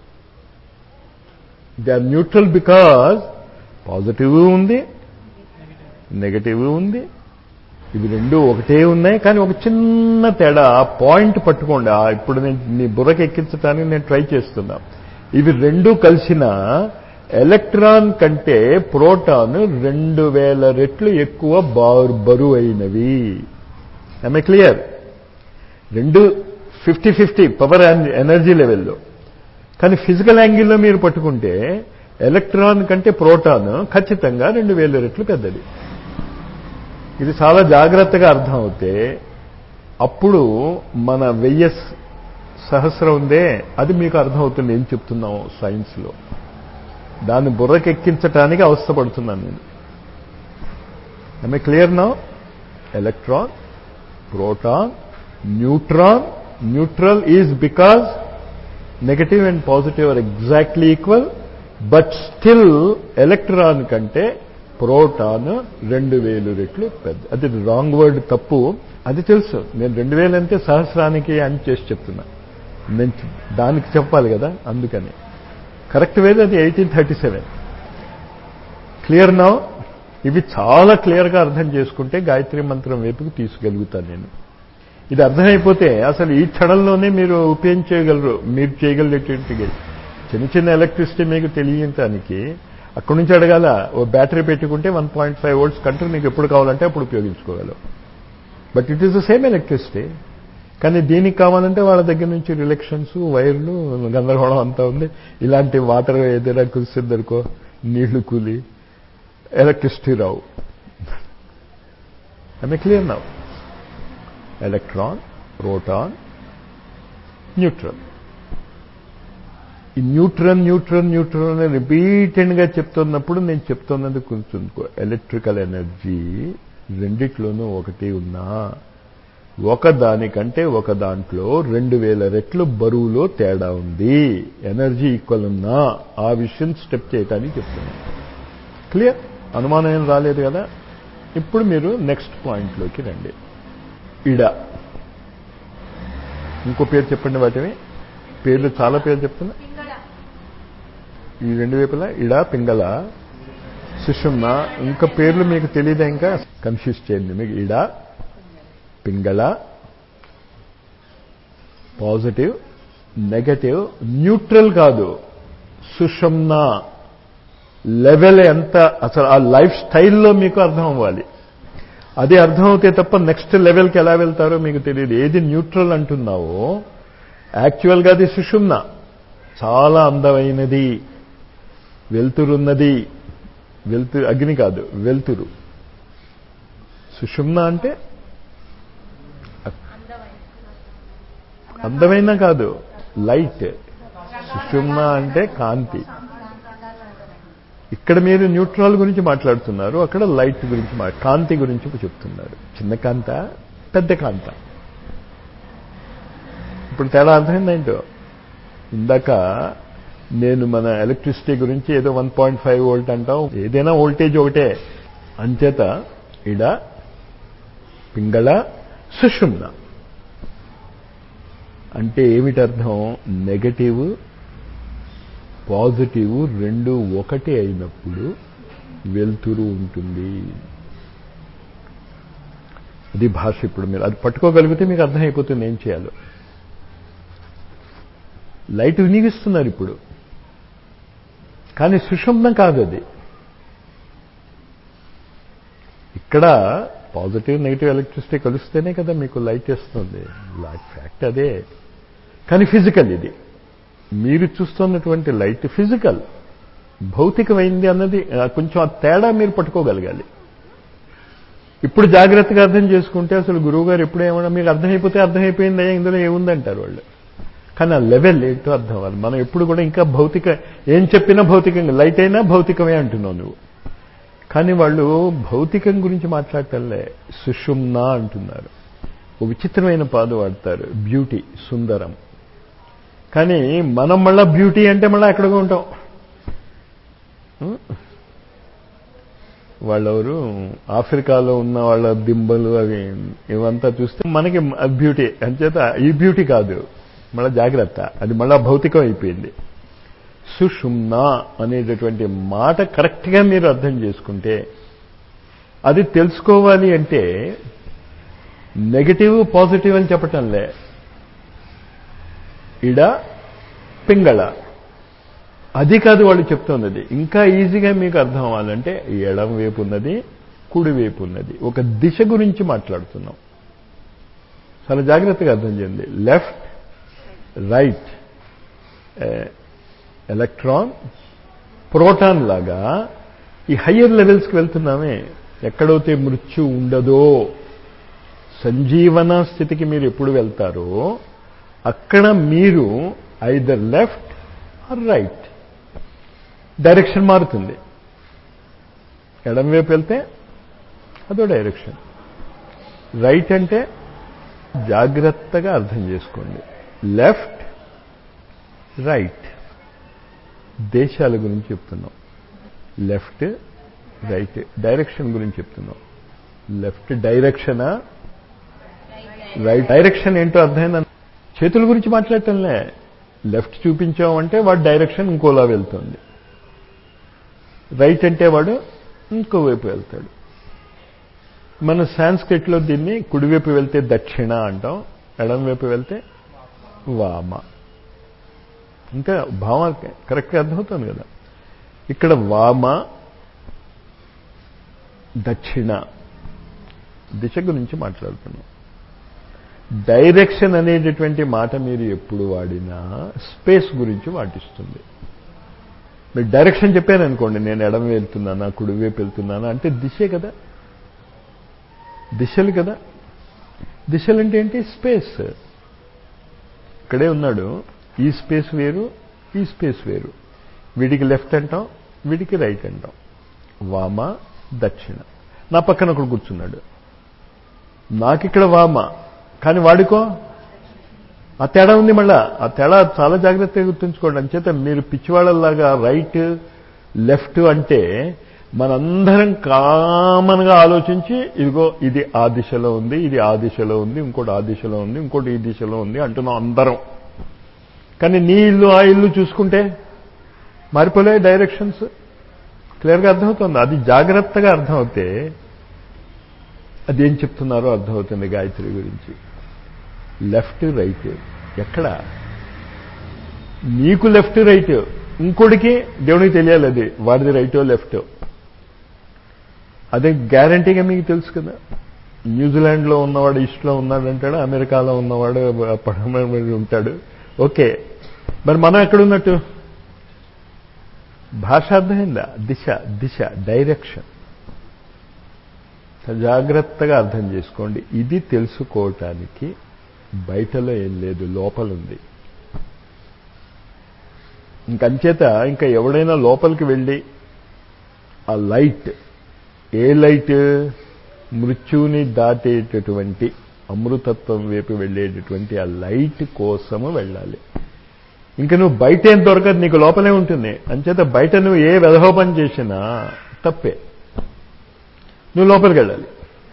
they are neutral because positive ఉంది నెగటివ్ ఉంది ఇవి రెండు ఒకటే ఉన్నాయి కానీ ఒక చిన్న తేడా ఆ పాయింట్ పట్టుకోండి ఇప్పుడు నేను మీ బుర్రకి ఎక్కించడానికి నేను ట్రై చేస్తున్నా ఇవి రెండు కలిసిన ఎలక్ట్రాన్ కంటే ప్రోటాన్ రెండు వేల రెట్లు ఎక్కువ బరువు అయినవి ఐ క్లియర్ రెండు ఫిఫ్టీ ఫిఫ్టీ పవర్ ఎనర్జీ లెవెల్లో కానీ ఫిజికల్ యాంగిల్లో మీరు పట్టుకుంటే ఎలక్ట్రాన్ కంటే ప్రోటాన్ ఖచ్చితంగా రెండు వేల రెట్లు పెద్దది ఇది చాలా జాగ్రత్తగా అర్థం అవుతే అప్పుడు మన వెయ్యి సహస్రం ఉందే అది మీకు అర్థమవుతుంది ఏం చెప్తున్నాం సైన్స్లో దాన్ని బుర్రకెక్కించటానికి అవస్థపడుతున్నాను నేను I clear now electron proton neutron neutral is because negative and positive are exactly equal but still electron కంటే ప్రోటాన్ రెండు వేలు రెట్లు పెద్ద అది రాంగ్ వర్డ్ తప్పు అది తెలుసు నేను రెండు వేలు అంటే సహస్రానికి అని చేసి చెప్తున్నా నేను దానికి చెప్పాలి కదా అందుకని కరెక్ట్ వేది అది eighteen thirty seven clear now ఇవి చాలా క్లియర్గా అర్థం చేసుకుంటే గాయత్రి మంత్రం వైపుకు తీసుకెలుగుతాను నేను ఇది అర్థమైపోతే అసలు ఈ క్షణంలోనే మీరు ఉపయోగించగలరు మీరు చేయగలిగేటువంటి చిన్న చిన్న ఎలక్ట్రిసిటీ మీకు తెలియటానికి అక్కడి నుంచి అడగాల ఓ బ్యాటరీ పెట్టుకుంటే వన్ పాయింట్ ఫైవ్ వోల్ట్స్ కంటే మీకు ఎప్పుడు కావాలంటే అప్పుడు ఉపయోగించుకోగలవు but it is the same electricity కానీ దీనికి కావాలంటే వాళ్ళ దగ్గర నుంచి రిలక్షన్స్ వైర్లు గందరగోళం అంతా ఉంది ఇలాంటి వాటర్ ఏదైనా కురిసిద్దరుకో నీళ్లు కూలి ఎలక్ట్రిసిటీ రావు I clear now electron proton neutral ఈ న్యూట్రన్ న్యూట్రన్ న్యూట్రన్ అని రిపీటెడ్గా చెప్తున్నప్పుడు నేను చెప్తున్నది కొంచెం ఎలక్ట్రికల్ ఎనర్జీ రెండిట్లోనూ ఒకటి ఉన్నా ఒక దానికంటే ఒక దాంట్లో రెండు వేల రెట్లు బరువులో తేడా ఉంది ఎనర్జీ ఈక్వల్ ఉన్నా ఆ విషయం స్టెప్ చేయటానికి చెప్తున్నాను క్లియర్ అనుమానం ఏం రాలేదు కదా ఇప్పుడు మీరు నెక్స్ట్ పాయింట్లోకి రండి ఇడ ఇంకో పేరు చెప్పండి వాటిని పేర్లు చాలా పేర్లు చెప్తున్నా ఈ రెండు వైపులా ఇడ పింగళ సుషుమ్న ఇంకా పేర్లు మీకు తెలియదా ఇంకా కన్ఫ్యూజ్ చేయండి మీకు ఇడ పింగళ పాజిటివ్ నెగటివ్ న్యూట్రల్ కాదు సుషుమ్న లెవెల్ ఎంత అసలు ఆ లైఫ్ స్టైల్లో మీకు అర్థం అవ్వాలి అది అర్థమవుతే తప్ప నెక్స్ట్ లెవెల్కి ఎలా వెళ్తారో మీకు తెలియదు ఏది న్యూట్రల్ అంటున్నావో యాక్చువల్గా అది సుషుమ్న చాలా అందమైనది వెలుతురున్నది వెలుతురు అగ్ని కాదు వెలుతురు సుషుమ్న అంటే అందమైన కాదు లైట్ సుషుమ్న అంటే కాంతి ఇక్కడ మీరు న్యూట్రల్ గురించి మాట్లాడుతున్నారు అక్కడ లైట్ గురించి మా కాంతి గురించి చెప్తున్నారు చిన్న కాంత పెద్ద కాంత ఇప్పుడు తేడా అర్థమైందేంటో ఇందాక నేను మన ఎలక్ట్రిసిటీ గురించి ఏదో వన్ పాయింట్ ఫైవ్ వోల్ట్ అంటాం ఏదైనా వోల్టేజ్ ఒకటే అంచేత ఇడ పింగళ సుషుమ్న అంటే ఏమిటి అర్థం నెగటివ్ పాజిటివ్ రెండు ఒకటి అయినప్పుడు వెలుతురు ఉంటుంది అది భాష ఇప్పుడు మీరు అది పట్టుకోగలిగితే మీకు అర్థమైపోతుంది ఏం చేయాలో లైట్ వినిగిస్తున్నారు ఇప్పుడు కానీ సుషుమ్నం కాదు అది ఇక్కడ పాజిటివ్ నెగిటివ్ ఎలక్ట్రిసిటీ కలిస్తేనే కదా మీకు లైట్ ఇస్తుంది లైట్ ఫ్యాక్ట్ అదే కానీ ఫిజికల్ ఇది మీరు చూస్తున్నటువంటి లైట్ ఫిజికల్ భౌతికమైంది అన్నది కొంచెం ఆ తేడా మీరు పట్టుకోగలగాలి ఇప్పుడు జాగ్రత్తగా అర్థం చేసుకుంటే అసలు గురువు గారు ఎప్పుడేమన్నా మీకు అర్థమైపోతే అర్థమైపోయింది ఇందులో ఏముందంటారు వాళ్ళు కానీ ఆ లెవెల్ ఏంటో అర్థం అవ్వాలి మనం ఎప్పుడు కూడా ఇంకా భౌతిక ఏం చెప్పినా భౌతికంగా లైట్ అయినా భౌతికమే అంటున్నావు నువ్వు కానీ వాళ్ళు భౌతికం గురించి మాట్లాడటంలే సుషుమ్న అంటున్నారు ఓ విచిత్రమైన పాదు వాడతారు బ్యూటీ సుందరం కానీ మనం మళ్ళా బ్యూటీ అంటే మళ్ళీ ఎక్కడికి ఉంటాం వాళ్ళెవరు ఆఫ్రికాలో ఉన్న వాళ్ళ దింబలు అవి ఇవంతా చూస్తే మనకి బ్యూటీ అంచేత ఈ బ్యూటీ కాదు మళ్ళా జాగ్రత్త అది మళ్ళా భౌతికం అయిపోయింది సుషుమ్న అనేటటువంటి మాట కరెక్ట్గా మీరు అర్థం చేసుకుంటే అది తెలుసుకోవాలి అంటే నెగటివ్ పాజిటివ్ అని చెప్పటంలే ఇడ పింగళ అది కాదు వాళ్ళు చెప్తున్నది ఇంకా ఈజీగా మీకు అర్థం అవ్వాలంటే ఎడం వైపు ఉన్నది కుడి వైపు ఉన్నది ఒక దిశ గురించి మాట్లాడుతున్నాం చాలా జాగ్రత్తగా అర్థం చేయండి లెఫ్ట్ రైట్ ఎలక్ట్రాన్ ప్రోటాన్ లాగా ఈ హయ్యర్ లెవెల్స్కి వెళ్తున్నామే ఎక్కడైతే మృత్యు ఉండదో సంజీవన స్థితికి మీరు ఎప్పుడు వెళ్తారో అక్కడ మీరు either left or right direction మారుతుంది ఎడం వైపు వెళ్తే అదో డైరెక్షన్ రైట్ అంటే జాగ్రత్తగా అర్థం చేసుకోండి లెఫ్ట్ రైట్ దేశాల గురించి చెప్తున్నాం లెఫ్ట్ రైట్ డైరెక్షన్ గురించి చెప్తున్నాం లెఫ్ట్ డైరెక్షనా రైట్ డైరెక్షన్ ఏంటో అర్థమైందా చేతుల గురించి మాట్లాడటంలే లెఫ్ట్ చూపించామంటే వాడు డైరెక్షన్ ఇంకోలా వెళ్తుంది రైట్ అంటే వాడు ఇంకోవైపు వెళ్తాడు మన సాంస్క్రిట్లో దీన్ని కుడివైపు వెళ్తే దక్షిణ అంటాం ఎడం వైపు వెళ్తే వామ ఇంకా భావం కరెక్ట్గా అర్థమవుతుంది కదా ఇక్కడ వామ దక్షిణ దిశ గురించి మాట్లాడుతున్నాం డైరెక్షన్ అనేటటువంటి మాట మీరు ఎప్పుడు వాడినా స్పేస్ గురించి వాటిస్తుంది మీరు డైరెక్షన్ చెప్పారనుకోండి నేను ఎడం వెళ్తున్నానా కుడివైపు వెళ్తున్నానా అంటే దిశే కదా దిశలు కదా దిశలు అంటే ఏంటి స్పేస్ ఇక్కడే ఉన్నాడు ఈ స్పేస్ వేరు ఈ స్పేస్ వేరు వీడికి లెఫ్ట్ అంటాం వీడికి రైట్ అంటాం వామ దక్షిణ నా పక్కన ఒకడు కూర్చున్నాడు నాకిక్కడ వామ కానీ వాడుకో ఆ తేడా ఉంది మళ్ళా ఆ తేడా చాలా జాగ్రత్తగా గుర్తుంచుకోండి అంచేత మీరు పిచ్చివాళ్ళలాగా రైట్ లెఫ్ట్ అంటే మనందరం కామన్గా ఆలోచించి ఇదిగో ఇది ఆ దిశలో ఉంది ఇది ఆ దిశలో ఉంది ఇంకోటి ఆ దిశలో ఉంది ఇంకోటి ఈ దిశలో ఉంది అంటున్నాం అందరం కానీ నీ ఇల్లు ఆ ఇల్లు చూసుకుంటే మారిపోలే డైరెక్షన్స్ క్లియర్గా అర్థమవుతుంది అది జాగ్రత్తగా అర్థమవుతే అదేం చెప్తున్నారో అర్థమవుతుంది గాయత్రి గురించి లెఫ్ట్ రైట్ ఎక్కడ నీకు లెఫ్ట్ రైట్ ఇంకోటికి దేవునికి తెలియాలి అది వాడిది రైటో లెఫ్టో అదే గ్యారంటీగా మీకు తెలుసు కదా న్యూజిలాండ్లో ఉన్నవాడు ఈస్ట్లో ఉన్నాడంటాడు అమెరికాలో ఉన్నవాడు పడమర ఉంటాడు ఓకే మరి మనం ఎక్కడున్నట్టు భాష అర్థమైందా దిశ దిశ డైరెక్షన్ జాగ్రత్తగా అర్థం చేసుకోండి ఇది తెలుసుకోవటానికి బయటలో ఏం లేదు లోపలుంది ఇంకంచేత ఇంకా ఎవడైనా లోపలికి వెళ్ళి ఆ లైట్ ఏ లైట్ మృత్యుని దాటేటటువంటి అమృతత్వం వైపు వెళ్ళేటటువంటి ఆ లైట్ కోసము వెళ్ళాలి ఇంకా నువ్వు బయట ఏం దొరకదు నీకు లోపలే ఉంటుంది అంచేత బయట నువ్వు ఏ వెధోపం చేసినా తప్పే నువ్వు లోపలికి వెళ్ళాలి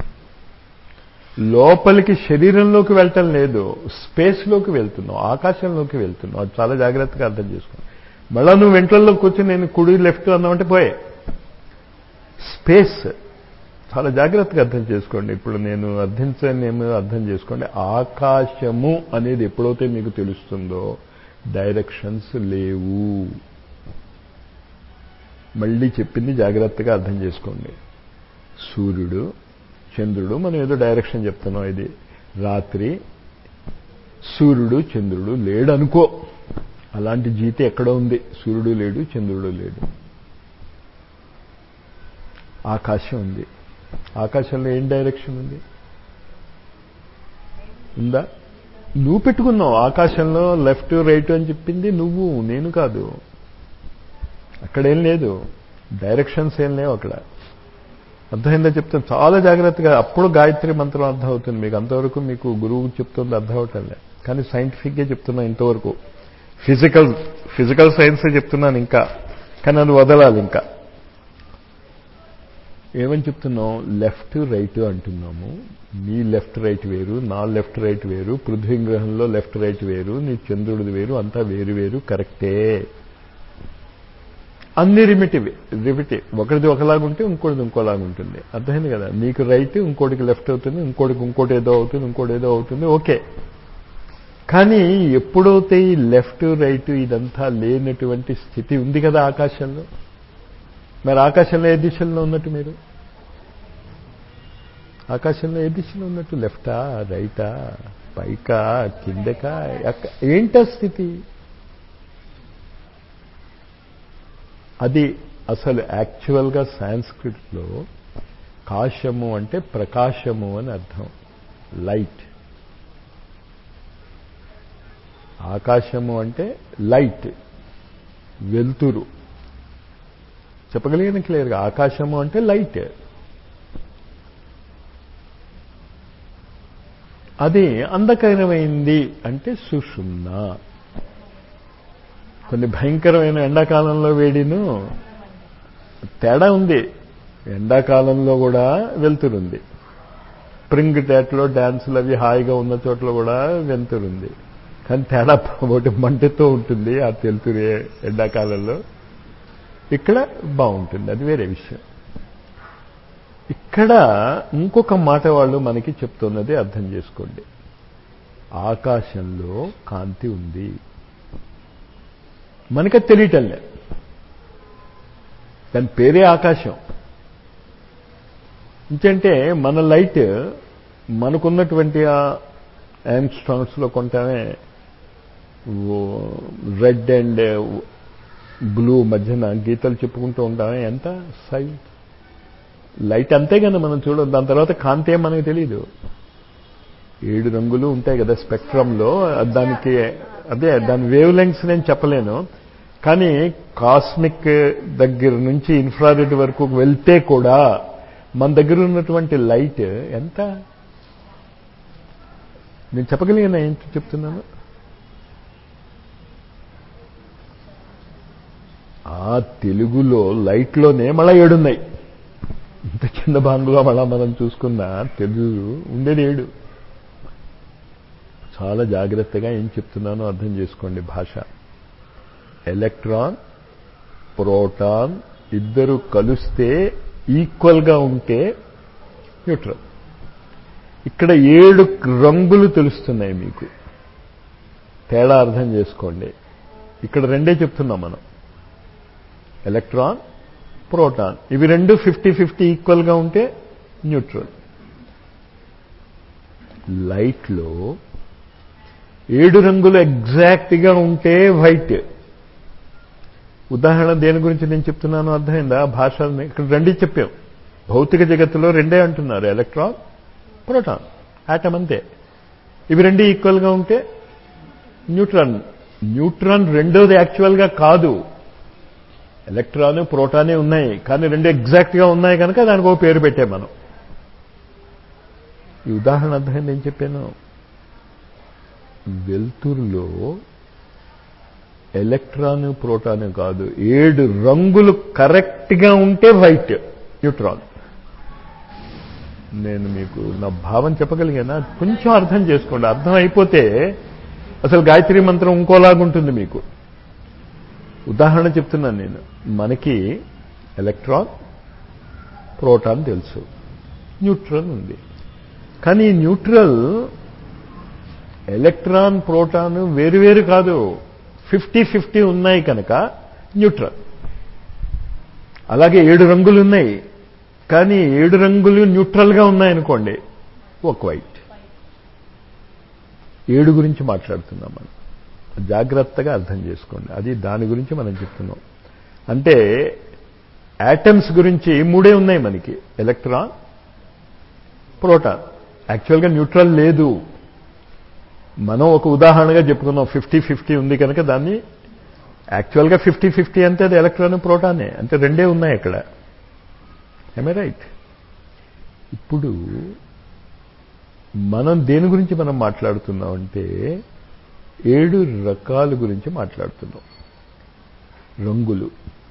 లోపలికి శరీరంలోకి వెళ్ళటం లేదు స్పేస్లోకి వెళ్తున్నావు ఆకాశంలోకి వెళ్తున్నావు అది చాలా జాగ్రత్తగా అర్థం చేసుకో మళ్ళా నువ్వు వెంట్రల్లో కూర్చొని నేను కుడి లెఫ్ట్ అన్నామంటే పోయే స్పేస్ చాలా జాగ్రత్తగా అర్థం చేసుకోండి ఇప్పుడు నేను అర్థించనేమో అర్థం చేసుకోండి ఆకాశము అనేది ఎప్పుడైతే మీకు తెలుస్తుందో డైరెక్షన్స్ లేవు మళ్ళీ చెప్పింది జాగ్రత్తగా అర్థం చేసుకోండి సూర్యుడు చంద్రుడు మనం ఏదో డైరెక్షన్ చెప్తున్నాం ఇది రాత్రి సూర్యుడు చంద్రుడు లేడు అనుకో అలాంటి జీతి ఎక్కడ ఉంది సూర్యుడు లేడు చంద్రుడు లేడు ఆకాశం ఉంది ఆకాశంలో ఏం డైరెక్షన్ ఉంది ఉందా నువ్వు పెట్టుకున్నావు ఆకాశంలో లెఫ్ట్ రైట్ అని చెప్పింది నువ్వు నేను కాదు అక్కడేం లేదు డైరెక్షన్స్ ఏం లేవు అక్కడ అర్థమైందో చెప్తాను చాలా జాగ్రత్తగా అప్పుడు గాయత్రి మంత్రం అర్థం అవుతుంది మీకు అంతవరకు మీకు గురువు చెప్తుంది అర్థం అవటంలే కానీ సైంటిఫిక్గా చెప్తున్నా ఇంతవరకు ఫిజికల్ ఫిజికల్ సైన్సే చెప్తున్నాను ఇంకా కానీ అది వదలాలి ఇంకా ఏమని చెప్తున్నాం లెఫ్ట్ రైట్ అంటున్నాము నీ లెఫ్ట్ రైట్ వేరు నా లెఫ్ట్ రైట్ వేరు పృథ్వీ గ్రహంలో లెఫ్ట్ రైట్ వేరు నీ చంద్రుడిది వేరు అంతా వేరు వేరు కరెక్టే అన్ని రిమిటివ్ రిమిటివ్ ఒకటిది ఒకలాగుంటే ఇంకోటిది ఇంకోలాగా ఉంటుంది అర్థమైంది కదా నీకు రైట్ ఇంకోటికి లెఫ్ట్ అవుతుంది ఇంకోటికి ఇంకోటి ఏదో అవుతుంది ఇంకోటి ఏదో అవుతుంది ఓకే కానీ ఎప్పుడైతే ఈ లెఫ్ట్ రైట్ ఇదంతా లేనటువంటి స్థితి ఉంది కదా ఆకాశంలో మరి ఆకాశంలో ఏ దిశలో ఉన్నట్టు మీరు ఆకాశంలో ఏ దిశలో ఉన్నట్టు లెఫ్టా రైటా పైకా కిందకా ఏంటా స్థితి అది అసలు యాక్చువల్గా సాంస్క్రిట్లో కాశము అంటే ప్రకాశము అని అర్థం లైట్ ఆకాశము అంటే లైట్ వెలుతురు చెప్పగలిగిన క్లియర్గా ఆకాశము అంటే లైట్ అది అందకరమైంది అంటే సుషుమ్న కొన్ని భయంకరమైన ఎండాకాలంలో వేడిను తేడా ఉంది ఎండాకాలంలో కూడా వెళ్తురుంది స్ప్రింగ్ టేట్లో డ్యాన్సులు అవి హాయిగా ఉన్న చోట్ల కూడా వెళ్తురుంది కానీ తేడా ఒకటి మంటతో ఉంటుంది ఆ తెలుతురు ఎండాకాలంలో ఇక్కడ బాగుంటుంది అది వేరే విషయం ఇక్కడ ఇంకొక మాట వాళ్ళు మనకి చెప్తున్నది అర్థం చేసుకోండి ఆకాశంలో కాంతి ఉంది మనకి తెలియటంలే దాని పేరే ఆకాశం ఇంకంటే మన లైట్ మనకున్నటువంటి ఆ యాంగ్స్ట్రాంగ్స్లో కొంటామే రెడ్ అండ్ బ్లూ మధ్యన గీతలు చెప్పుకుంటూ ఉంటామే ఎంత సై లైట్ అంతే కదా మనం చూడం దాని తర్వాత కాంతి ఏం మనకు తెలియదు ఏడు రంగులు ఉంటాయి కదా స్పెక్ట్రంలో దానికి అదే దాని వేవ్ లెంగ్స్ నేను చెప్పలేను కానీ కాస్మిక్ దగ్గర నుంచి ఇన్ఫ్రారెడ్ వరకు వెళ్తే కూడా మన దగ్గర ఉన్నటువంటి లైట్ ఎంత నేను చెప్పగలిగిన ఏంటి చెప్తున్నాను ఆ తెలుగులో లైట్లోనే మళ్ళా ఏడున్నాయి ఇంత చిన్న భాగంలో మళ్ళా మనం చూసుకున్న తెలుగు ఉండేది ఏడు చాలా జాగ్రత్తగా ఏం చెప్తున్నానో అర్థం చేసుకోండి భాష ఎలక్ట్రాన్ ప్రోటాన్ ఇద్దరు కలిస్తే ఈక్వల్గా ఉంటే న్యూట్రల్ ఇక్కడ ఏడు రంగులు తెలుస్తున్నాయి మీకు తేడా అర్థం చేసుకోండి ఇక్కడ రెండే చెప్తున్నాం మనం ఎలక్ట్రాన్ ప్రోటాన్ ఇవి రెండు ఫిఫ్టీ ఫిఫ్టీ ఈక్వల్గా ఉంటే న్యూట్రల్ లైట్లో ఏడు రంగులు ఎగ్జాక్ట్గా ఉంటే వైట్ ఉదాహరణ దేని గురించి నేను చెప్తున్నాను అర్థమైందా భాష ఇక్కడ రెండే చెప్పాం భౌతిక జగత్తులో రెండే అంటున్నారు ఎలక్ట్రాన్ ప్రోటాన్ ఆటం అంతే ఇవి రెండు ఈక్వల్గా ఉంటే న్యూట్రాన్ న్యూట్రాన్ రెండోది యాక్చువల్గా కాదు ఎలక్ట్రాన్ ప్రోటానే ఉన్నాయి కానీ రెండు ఎగ్జాక్ట్గా ఉన్నాయి కనుక దానికి ఒక పేరు పెట్టాం మనం ఈ ఉదాహరణ అర్థమైంది ఏం చెప్పాను వెలుతురులో ఎలక్ట్రాన్ ప్రోటాన్ కాదు ఏడు రంగులు కరెక్ట్గా ఉంటే వైట్ న్యూట్రాన్ నేను మీకు నా భావం చెప్పగలిగానా కొంచెం అర్థం చేసుకోండి అర్థం అయిపోతే అసలు గాయత్రి మంత్రం ఇంకోలాగుంటుంది మీకు ఉదాహరణ చెప్తున్నాను నేను మనకి ఎలక్ట్రాన్ ప్రోటాన్ తెలుసు న్యూట్రల్ ఉంది కానీ న్యూట్రల్ ఎలక్ట్రాన్ ప్రోటాన్ వేరువేరు కాదు ఫిఫ్టీ ఫిఫ్టీ ఉన్నాయి కనుక న్యూట్రల్ అలాగే ఏడు రంగులు ఉన్నాయి కానీ ఏడు రంగులు న్యూట్రల్గా ఉన్నాయనుకోండి ఒక వైట్ ఏడు గురించి మాట్లాడుతున్నాం మనం జాగ్రత్తగా అర్థం చేసుకోండి అది దాని గురించి మనం చెప్తున్నాం అంటే యాటమ్స్ గురించి మూడే ఉన్నాయి మనకి ఎలక్ట్రాన్ ప్రోటాన్ యాక్చువల్గా న్యూట్రల్ లేదు మనం ఒక ఉదాహరణగా చెప్పుకున్నాం ఫిఫ్టీ ఫిఫ్టీ ఉంది కనుక దాన్ని యాక్చువల్గా ఫిఫ్టీ ఫిఫ్టీ అంటే అది ఎలక్ట్రాన్ ప్రోటానే అంటే రెండే ఉన్నాయి అక్కడ ఐ రైట్ ఇప్పుడు మనం దేని గురించి మనం మాట్లాడుతున్నాం అంటే ఏడు రకాల గురించి మాట్లాడుతున్నాం రంగులు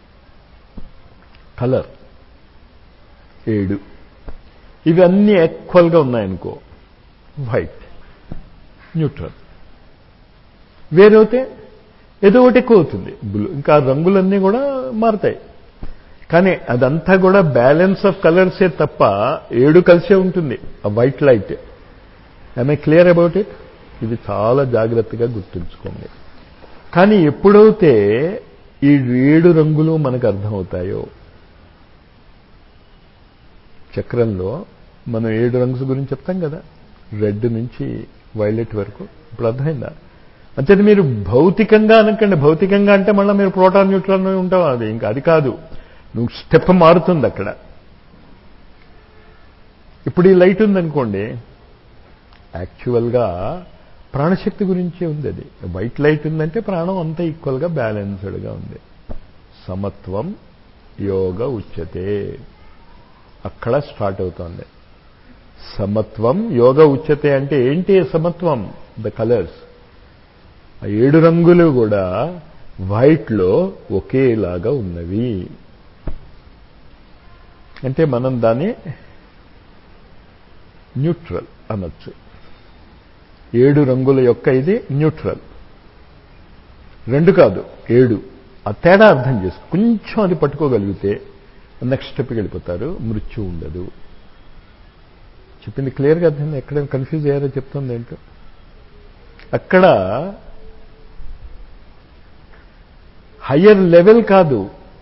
కలర్ ఏడు ఇవి అన్నీ ఈక్వల్గా ఉన్నాయనుకో వైట్ న్యూట్రల్ వేరైతే ఏదో ఒకటి ఎక్కువ అవుతుంది బ్లూ ఇంకా రంగులన్నీ కూడా మారుతాయి కానీ అదంతా కూడా బ్యాలెన్స్ ఆఫ్ కలర్సే తప్ప ఏడు కలిసే ఉంటుంది ఆ white light I clear about it ఇది చాలా జాగ్రత్తగా గుర్తుంచుకోండి కానీ ఎప్పుడైతే ఈ ఏడు రంగులు మనకు అర్థమవుతాయో చక్రంలో మనం ఏడు రంగ్స్ గురించి చెప్తాం కదా రెడ్ నుంచి వైలెట్ వరకు ఇప్పుడు అర్థమైందా అంటే మీరు భౌతికంగా అనకండి భౌతికంగా అంటే మళ్ళీ మీరు ప్రోటాన్ న్యూట్రాన్ ఉంటావు అది ఇంకా అది కాదు నువ్వు స్టెప్ మారుతుంది అక్కడ ఇప్పుడు ఈ లైట్ ఉందనుకోండి యాక్చువల్గా ప్రాణశక్తి గురించే ఉంది అది వైట్ లైట్ ఉందంటే ప్రాణం అంతా ఈక్వల్గా బ్యాలెన్స్డ్గా ఉంది సమత్వం యోగ ఉచ్యతే అక్కడ స్టార్ట్ అవుతోంది సమత్వం యోగ ఉచ్యతే అంటే ఏంటి సమత్వం ద కలర్స్ ఆ ఏడు రంగులు కూడా వైట్లో ఒకేలాగా ఉన్నవి అంటే మనం దాన్ని న్యూట్రల్ అనొచ్చు ఏడు రంగుల యొక్క ఇది న్యూట్రల్ రెండు కాదు ఏడు ఆ తేడా అర్థం చేసుకో కొంచెం అది పట్టుకోగలిగితే నెక్స్ట్ స్టెప్కి వెళ్ళిపోతారు మృత్యు ఉండదు చెప్పింది క్లియర్గా అర్థం ఎక్కడైనా కన్ఫ్యూజ్ అయ్యారో చెప్తుంది ఏంటో అక్కడ హయ్యర్ లెవెల్ కాదు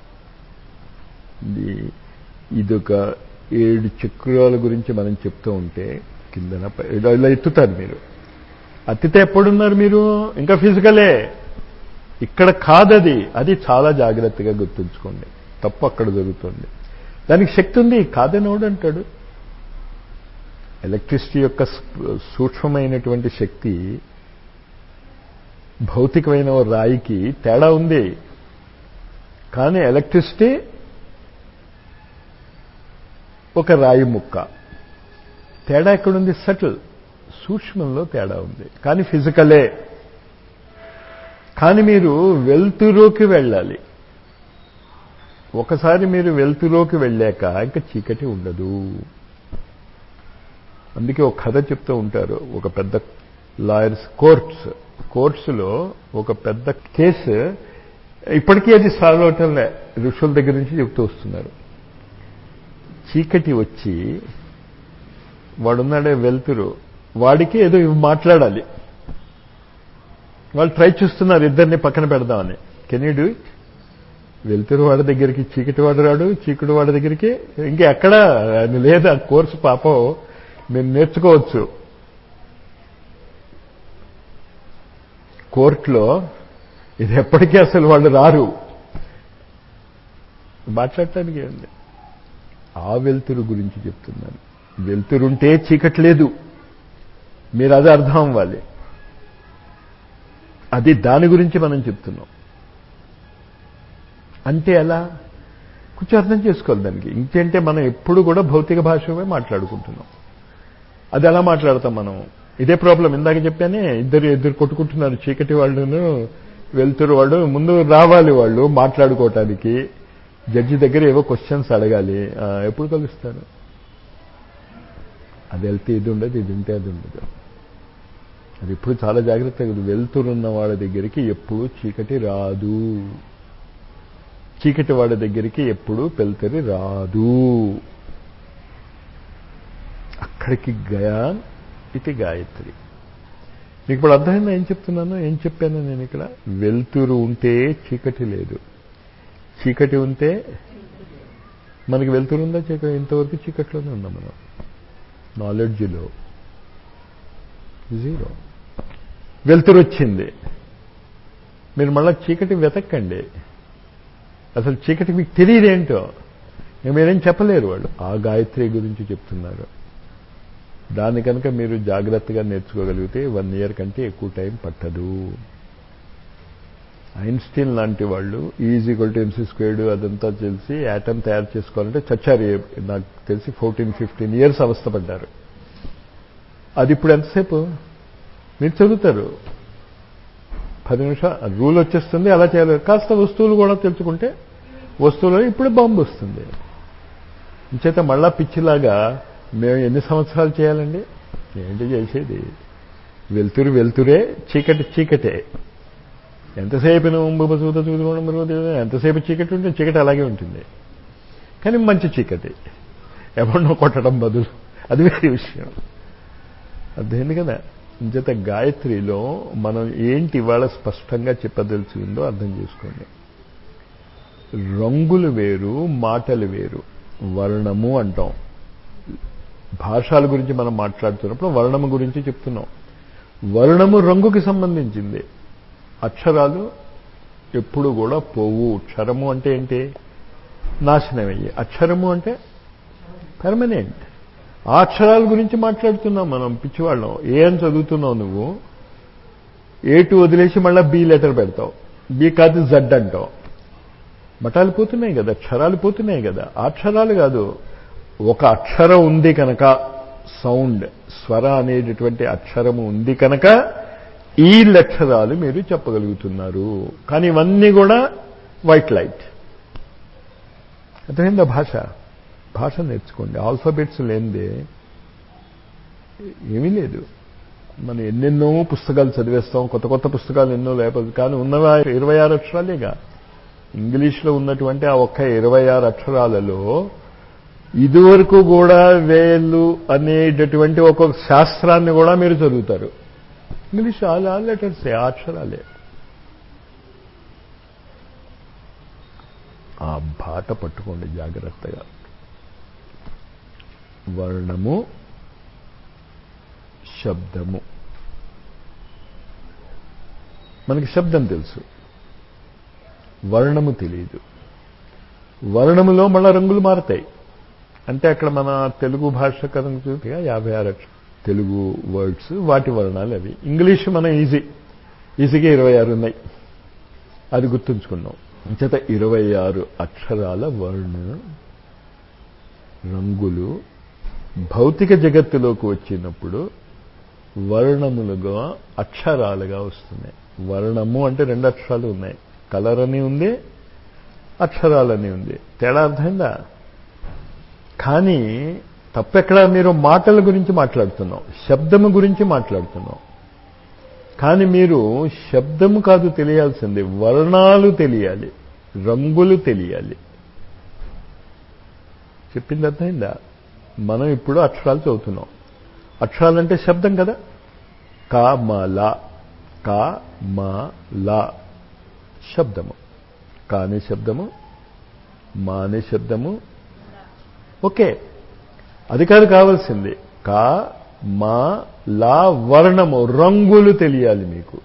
ఇదొక ఏడు చక్రాల గురించి మనం చెప్తూ ఉంటే కిందన ఇలా ఎత్తుతారు మీరు అత్తితే ఎప్పుడున్నారు మీరు ఇంకా ఫిజికలే ఇక్కడ కాదది అది చాలా జాగ్రత్తగా గుర్తుంచుకోండి తప్పు అక్కడ జరుగుతుంది దానికి శక్తి ఉంది కాదని అంటాడు ఎలక్ట్రిసిటీ యొక్క సూక్ష్మమైనటువంటి శక్తి భౌతికమైన రాయికి తేడా ఉంది కానీ ఎలక్ట్రిసిటీ ఒక రాయి ముక్క తేడా ఎక్కడుంది సటిల్ సూక్ష్మంలో తేడా ఉంది కానీ ఫిజికలే కానీ మీరు వెల్తురోకి వెళ్ళాలి ఒకసారి మీరు వెల్తురోకి వెళ్ళాక ఇంకా చీకటి ఉండదు అందుకే ఒక కథ చెప్తూ ఉంటారు ఒక పెద్ద లాయర్స్ కోర్ట్స్ కోర్ట్స్లో ఒక పెద్ద కేసు ఇప్పటికీ అది సాల్వ్ అవటంలే ఋషుల దగ్గర నుంచి చెప్తూ వస్తున్నారు చీకటి వచ్చి వాడున్నాడే వెళ్తురు వాడికి ఏదో మాట్లాడాలి వాళ్ళు ట్రై చేస్తున్నారు ఇద్దరిని పక్కన పెడదామని కెన్ యూ డూ ఇట్ వెళ్తురు వాడి దగ్గరికి చీకటి వాడు రాడు చీకటి వాడి దగ్గరికి ఇంకా ఎక్కడ లేదా కోర్సు పాపం మీరు నేర్చుకోవచ్చు కోర్టులో ఇది ఎప్పటికీ అసలు వాళ్ళు రారు మాట్లాడటానికి ఉంది ఆ వెలుతురు గురించి చెప్తున్నాను వెలుతురుంటే చీకటి లేదు మీరు అది అర్థం అవ్వాలి అది దాని గురించి మనం చెప్తున్నాం అంటే ఎలా కొంచెం అర్థం చేసుకోవాలి దానికి ఇంకేంటే మనం ఎప్పుడు కూడా భౌతిక భాషమే మాట్లాడుకుంటున్నాం అది ఎలా మాట్లాడతాం మనం ఇదే ప్రాబ్లం ఇందాక చెప్పానే ఇద్దరు ఇద్దరు కొట్టుకుంటున్నారు చీకటి వాళ్ళను వెళ్తురు వాళ్ళు ముందు రావాలి వాళ్ళు మాట్లాడుకోవటానికి జడ్జి దగ్గర ఏవో క్వశ్చన్స్ అడగాలి ఎప్పుడు కలుస్తారు అది వెళ్తే ఇది ఉండదు ఇది ఉంటే అది ఉండదు అది ఇప్పుడు చాలా జాగ్రత్తగా వెళ్తురున్న వాళ్ళ దగ్గరికి ఎప్పుడు చీకటి రాదు చీకటి వాళ్ళ దగ్గరికి ఎప్పుడు పెళ్తరి రాదు అక్కడికి గయాన్ ఇది గాయత్రి మీకు ఇప్పుడు అర్థమైందా ఏం చెప్తున్నాను ఏం చెప్పాను నేను ఇక్కడ వెలుతురు ఉంటే చీకటి లేదు చీకటి ఉంటే మనకి వెలుతురు ఉందా చీకటి ఇంతవరకు చీకట్లోనే ఉన్నాం మనం నాలెడ్జ్లో జీరో వెలుతురు వచ్చింది మీరు మళ్ళీ చీకటి వెతక్కండి అసలు చీకటి మీకు తెలియదేంటో మీరేం చెప్పలేరు వాళ్ళు ఆ గాయత్రి గురించి చెప్తున్నారు దాని కనుక మీరు జాగ్రత్తగా నేర్చుకోగలిగితే వన్ ఇయర్ కంటే ఎక్కువ టైం పట్టదు ఐన్స్టీన్ లాంటి వాళ్ళు ఈజీక్వల్ టు ఎంసీ స్క్వేర్డ్ అదంతా తెలిసి యాటమ్ తయారు చేసుకోవాలంటే చచ్చారు నాకు తెలిసి ఫోర్టీన్ ఫిఫ్టీన్ ఇయర్స్ అవస్థపడ్డారు అది ఇప్పుడు ఎంతసేపు మీరు చదువుతారు పది నిమిషాలు రూల్ వచ్చేస్తుంది అలా చేయాలి కాస్త వస్తువులు కూడా తెలుసుకుంటే వస్తువులో ఇప్పుడు బాంబు వస్తుంది ఇంచేత మళ్ళా పిచ్చిలాగా మేము ఎన్ని సంవత్సరాలు చేయాలండి ఏంటి చేసేది వెలుతురు వెలుతురే చీకటి చీకటే ఎంతసేపు నువ్వు చూత చూసుకోవడం ఎంతసేపు చీకటి ఉంటే చీకటి అలాగే ఉంటుంది కానీ మంచి చీకటి ఎవరినో కొట్టడం బదులు అది వేరే విషయం అర్థమైంది కదా ఇంచేత గాయత్రిలో మనం ఏంటి ఇవాళ స్పష్టంగా చెప్పదలిచిందో అర్థం చేసుకోండి రంగులు వేరు మాటలు వేరు వర్ణము అంటాం భాషల గురించి మనం మాట్లాడుతున్నప్పుడు వర్ణము గురించి చెప్తున్నాం వర్ణము రంగుకి సంబంధించింది అక్షరాలు ఎప్పుడు కూడా పోవు క్షరము అంటే ఏంటి నాశనమయ్యి అక్షరము అంటే పెర్మనెంట్ ఆ అక్షరాల గురించి మాట్లాడుతున్నాం మనం పిచ్చివాళ్ళం ఏ అని చదువుతున్నావు నువ్వు ఏ టు వదిలేసి మళ్ళీ బి లెటర్ పెడతావు బి కాదు జడ్ అంటావు మఠాలు పోతున్నాయి కదా అక్షరాలు పోతున్నాయి కదా ఆ అక్షరాలు కాదు ఒక అక్షరం ఉంది కనుక సౌండ్ స్వర అనేటటువంటి అక్షరము ఉంది కనుక ఈ లక్షరాలు మీరు చెప్పగలుగుతున్నారు కానీ ఇవన్నీ కూడా వైట్ లైట్ అర్థమైందా భాష భాష నేర్చుకోండి ఆల్ఫాబెట్స్ లేనిదే ఏమీ లేదు మనం ఎన్నెన్నో పుస్తకాలు చదివేస్తాం కొత్త కొత్త పుస్తకాలు ఎన్నో లేకపోతే కానీ ఉన్నవా ఇరవై ఆరు అక్షరాలేగా ఇంగ్లీష్లో ఉన్నటువంటి ఆ ఒక్క ఇరవై ఆరు అక్షరాలలో ఇదివరకు కూడా వేలు అనేటటువంటి ఒక శాస్త్రాన్ని కూడా మీరు చదువుతారు ఇంగ్లీష్ ఆల్ ఆల్ లెటర్సే ఆ అక్షరాలే ఆ బాట పట్టుకోండి జాగ్రత్తగా వర్ణము శబ్దము మనకి శబ్దం తెలుసు వర్ణము తెలియదు వర్ణములో మళ్ళా రంగులు మారతాయి అంటే అక్కడ మన తెలుగు భాష కనుక చూపిగా యాభై ఆరు తెలుగు వర్డ్స్ వాటి వర్ణాలు అవి ఇంగ్లీష్ మనం ఈజీ ఈజీగా ఇరవై ఆరు ఉన్నాయి అది గుర్తుంచుకున్నాం చేత ఇరవై ఆరు అక్షరాల వర్ణ రంగులు భౌతిక జగత్తులోకి వచ్చినప్పుడు వర్ణములుగా అక్షరాలుగా వస్తున్నాయి వర్ణము అంటే రెండు అక్షరాలు ఉన్నాయి కలర్ అని ఉంది అక్షరాలని ఉంది తేడా అర్థమైందా కానీ తప్పెక్కడ మీరు మాటల గురించి మాట్లాడుతున్నాం శబ్దము గురించి మాట్లాడుతున్నాం కానీ మీరు శబ్దము కాదు తెలియాల్సింది వర్ణాలు తెలియాలి రంగులు తెలియాలి చెప్పింది అర్థమైందా మనం ఇప్పుడు అక్షరాలు చదువుతున్నాం అక్షరాలంటే శబ్దం కదా కా మా లా కా మా లా శబ్దము కాని శబ్దము మానే శబ్దము ఓకే అది కాదు కావాల్సింది కా మా లా వర్ణము రంగులు తెలియాలి మీకు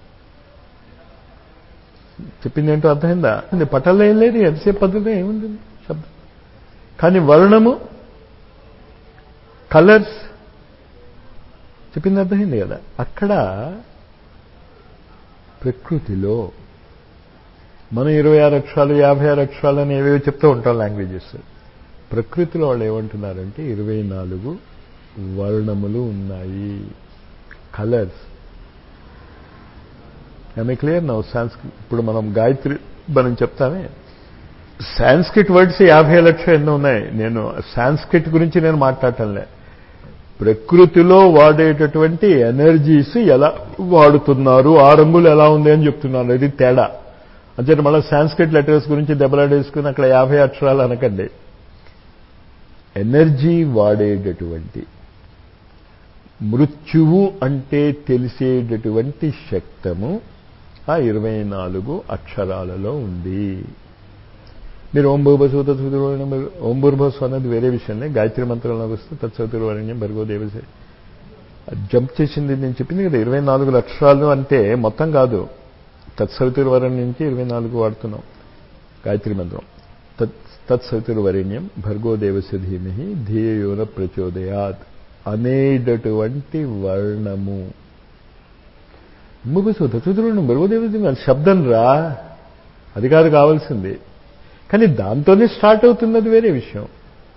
చెప్పింది ఏంటో అర్థమైందా పటంలో ఏం లేదు ఎంతసేపు పద్ధతి ఏముంది శబ్దం కానీ వర్ణము కలర్స్ చెప్పింది అర్థమైంది కదా అక్కడ ప్రకృతిలో మనం ఇరవై ఆరు అక్షరాలు యాభై ఆరు అక్షరాలు అని ఏవేవో చెప్తూ ఉంటాం లాంగ్వేజెస్ ప్రకృతిలో వాళ్ళు ఏమంటున్నారంటే ఇరవై నాలుగు వర్ణములు ఉన్నాయి colours I clear now Sanskrit ఇప్పుడు మనం గాయత్రి మనం చెప్తామే సాంస్క్రిట్ వర్డ్స్ యాభై లక్షలు ఎన్నో ఉన్నాయి నేను సాంస్క్రిట్ గురించి నేను మాట్లాడటంలే ప్రకృతిలో వాడేటటువంటి ఎనర్జీస్ ఎలా వాడుతున్నారు ఆ రంగులు ఎలా ఉంది అని చెప్తున్నాను ఇది తేడా అంటే మళ్ళీ సాంస్క్రిట్ లెటర్స్ గురించి దెబ్బలాడేసుకుని అక్కడ యాభై అక్షరాలు అనకండి ఎనర్జీ వాడేటటువంటి మృత్యువు అంటే తెలిసేటటువంటి శక్తము ఆ ఇరవై నాలుగు అక్షరాలలో ఉంది మీరు ఓం భూభసు తత్సతుర్వరణ్యం ఓం భూర్భసు అన్నది వేరే విషయంలో గాయత్రి మంత్రంలోకి వస్తే తత్సతుర్వరణ్యం భర్గో దేవసే జంప్ చేసింది నేను చెప్పింది కదా ఇరవై నాలుగు అక్షరాలు అంటే మొత్తం కాదు తత్సవితుర్వరణ్యం నుంచి ఇరవై నాలుగు వాడుతున్నాం గాయత్రి మంత్రం తత్ తత్సవితుర్వరణ్యం భర్గో దేవస్య ధీమహి ధియోన ప్రచోదయాత్ అనేటటువంటి వర్ణము ముగుసు తత్సవితుర్వరణ్యం భర్గో దేవస్య శబ్దం రా అది కాదు కావాల్సింది కానీ దాంతోనే స్టార్ట్ అవుతుంది అది వేరే విషయం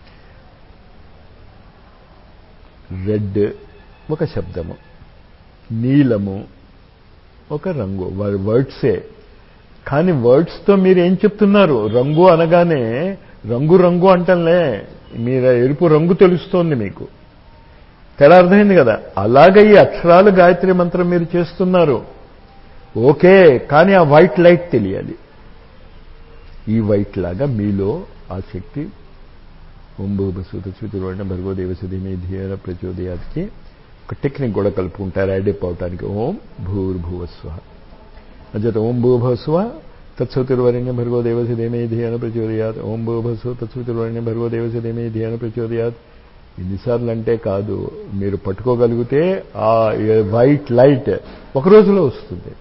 రెడ్ ఒక శబ్దము నీలము ఒక రంగు వర్డ్సే కానీ వర్డ్స్తో మీరు ఏం చెప్తున్నారు రంగు అనగానే రంగు రంగు అంటలే మీరు ఎరుపు రంగు తెలుస్తోంది మీకు తెర అర్థమైంది కదా అలాగే ఈ అక్షరాలు గాయత్రి మంత్రం మీరు చేస్తున్నారు ఓకే కానీ ఆ వైట్ లైట్ తెలియాలి ఈ వైట్ లాగా మీలో ఆ శక్తి ఓం భూభసూతృతివర్ణ భర్గో దేవసధిమే ధీర ప్రచోదయాత్కి ఒక టెక్నిక్ కూడా కలుపుకుంటారు యాడప్ అవటానికి ఓం భూర్భువస్వ అజత ఓం భూభస్వ తత్సతిర్వరణ్యం భర్గో దేవసధిమే ధీయన ప్రచోదయాత్ ఓం భూభస్వ తత్సతిర్వరణ్యం భర్గో దేవసధిమే ధీయన ప్రచోదయాత్ ఎన్నిసార్లు అంటే కాదు మీరు పట్టుకోగలిగితే ఆ వైట్ లైట్ ఒక రోజులో వస్తుంది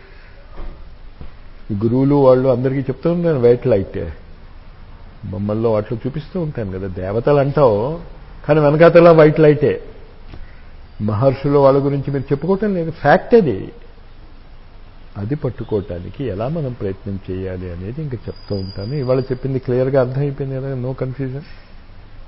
ఈ గురువులు వాళ్ళు అందరికీ చెప్తూ ఉంటాను వైట్ లైట్ బొమ్మల్లో వాటిలో చూపిస్తూ ఉంటాను కదా దేవతలు అంటావు కానీ వెనకాతలా వైట్ లైటే మహర్షులు వాళ్ళ గురించి మీరు చెప్పుకోవటం లేదు ఫ్యాక్ట్ అది అది పట్టుకోవటానికి ఎలా మనం ప్రయత్నం చేయాలి అనేది ఇంకా చెప్తూ ఉంటాను ఇవాళ చెప్పింది క్లియర్గా అర్థమైపోయింది కదా నో కన్ఫ్యూజన్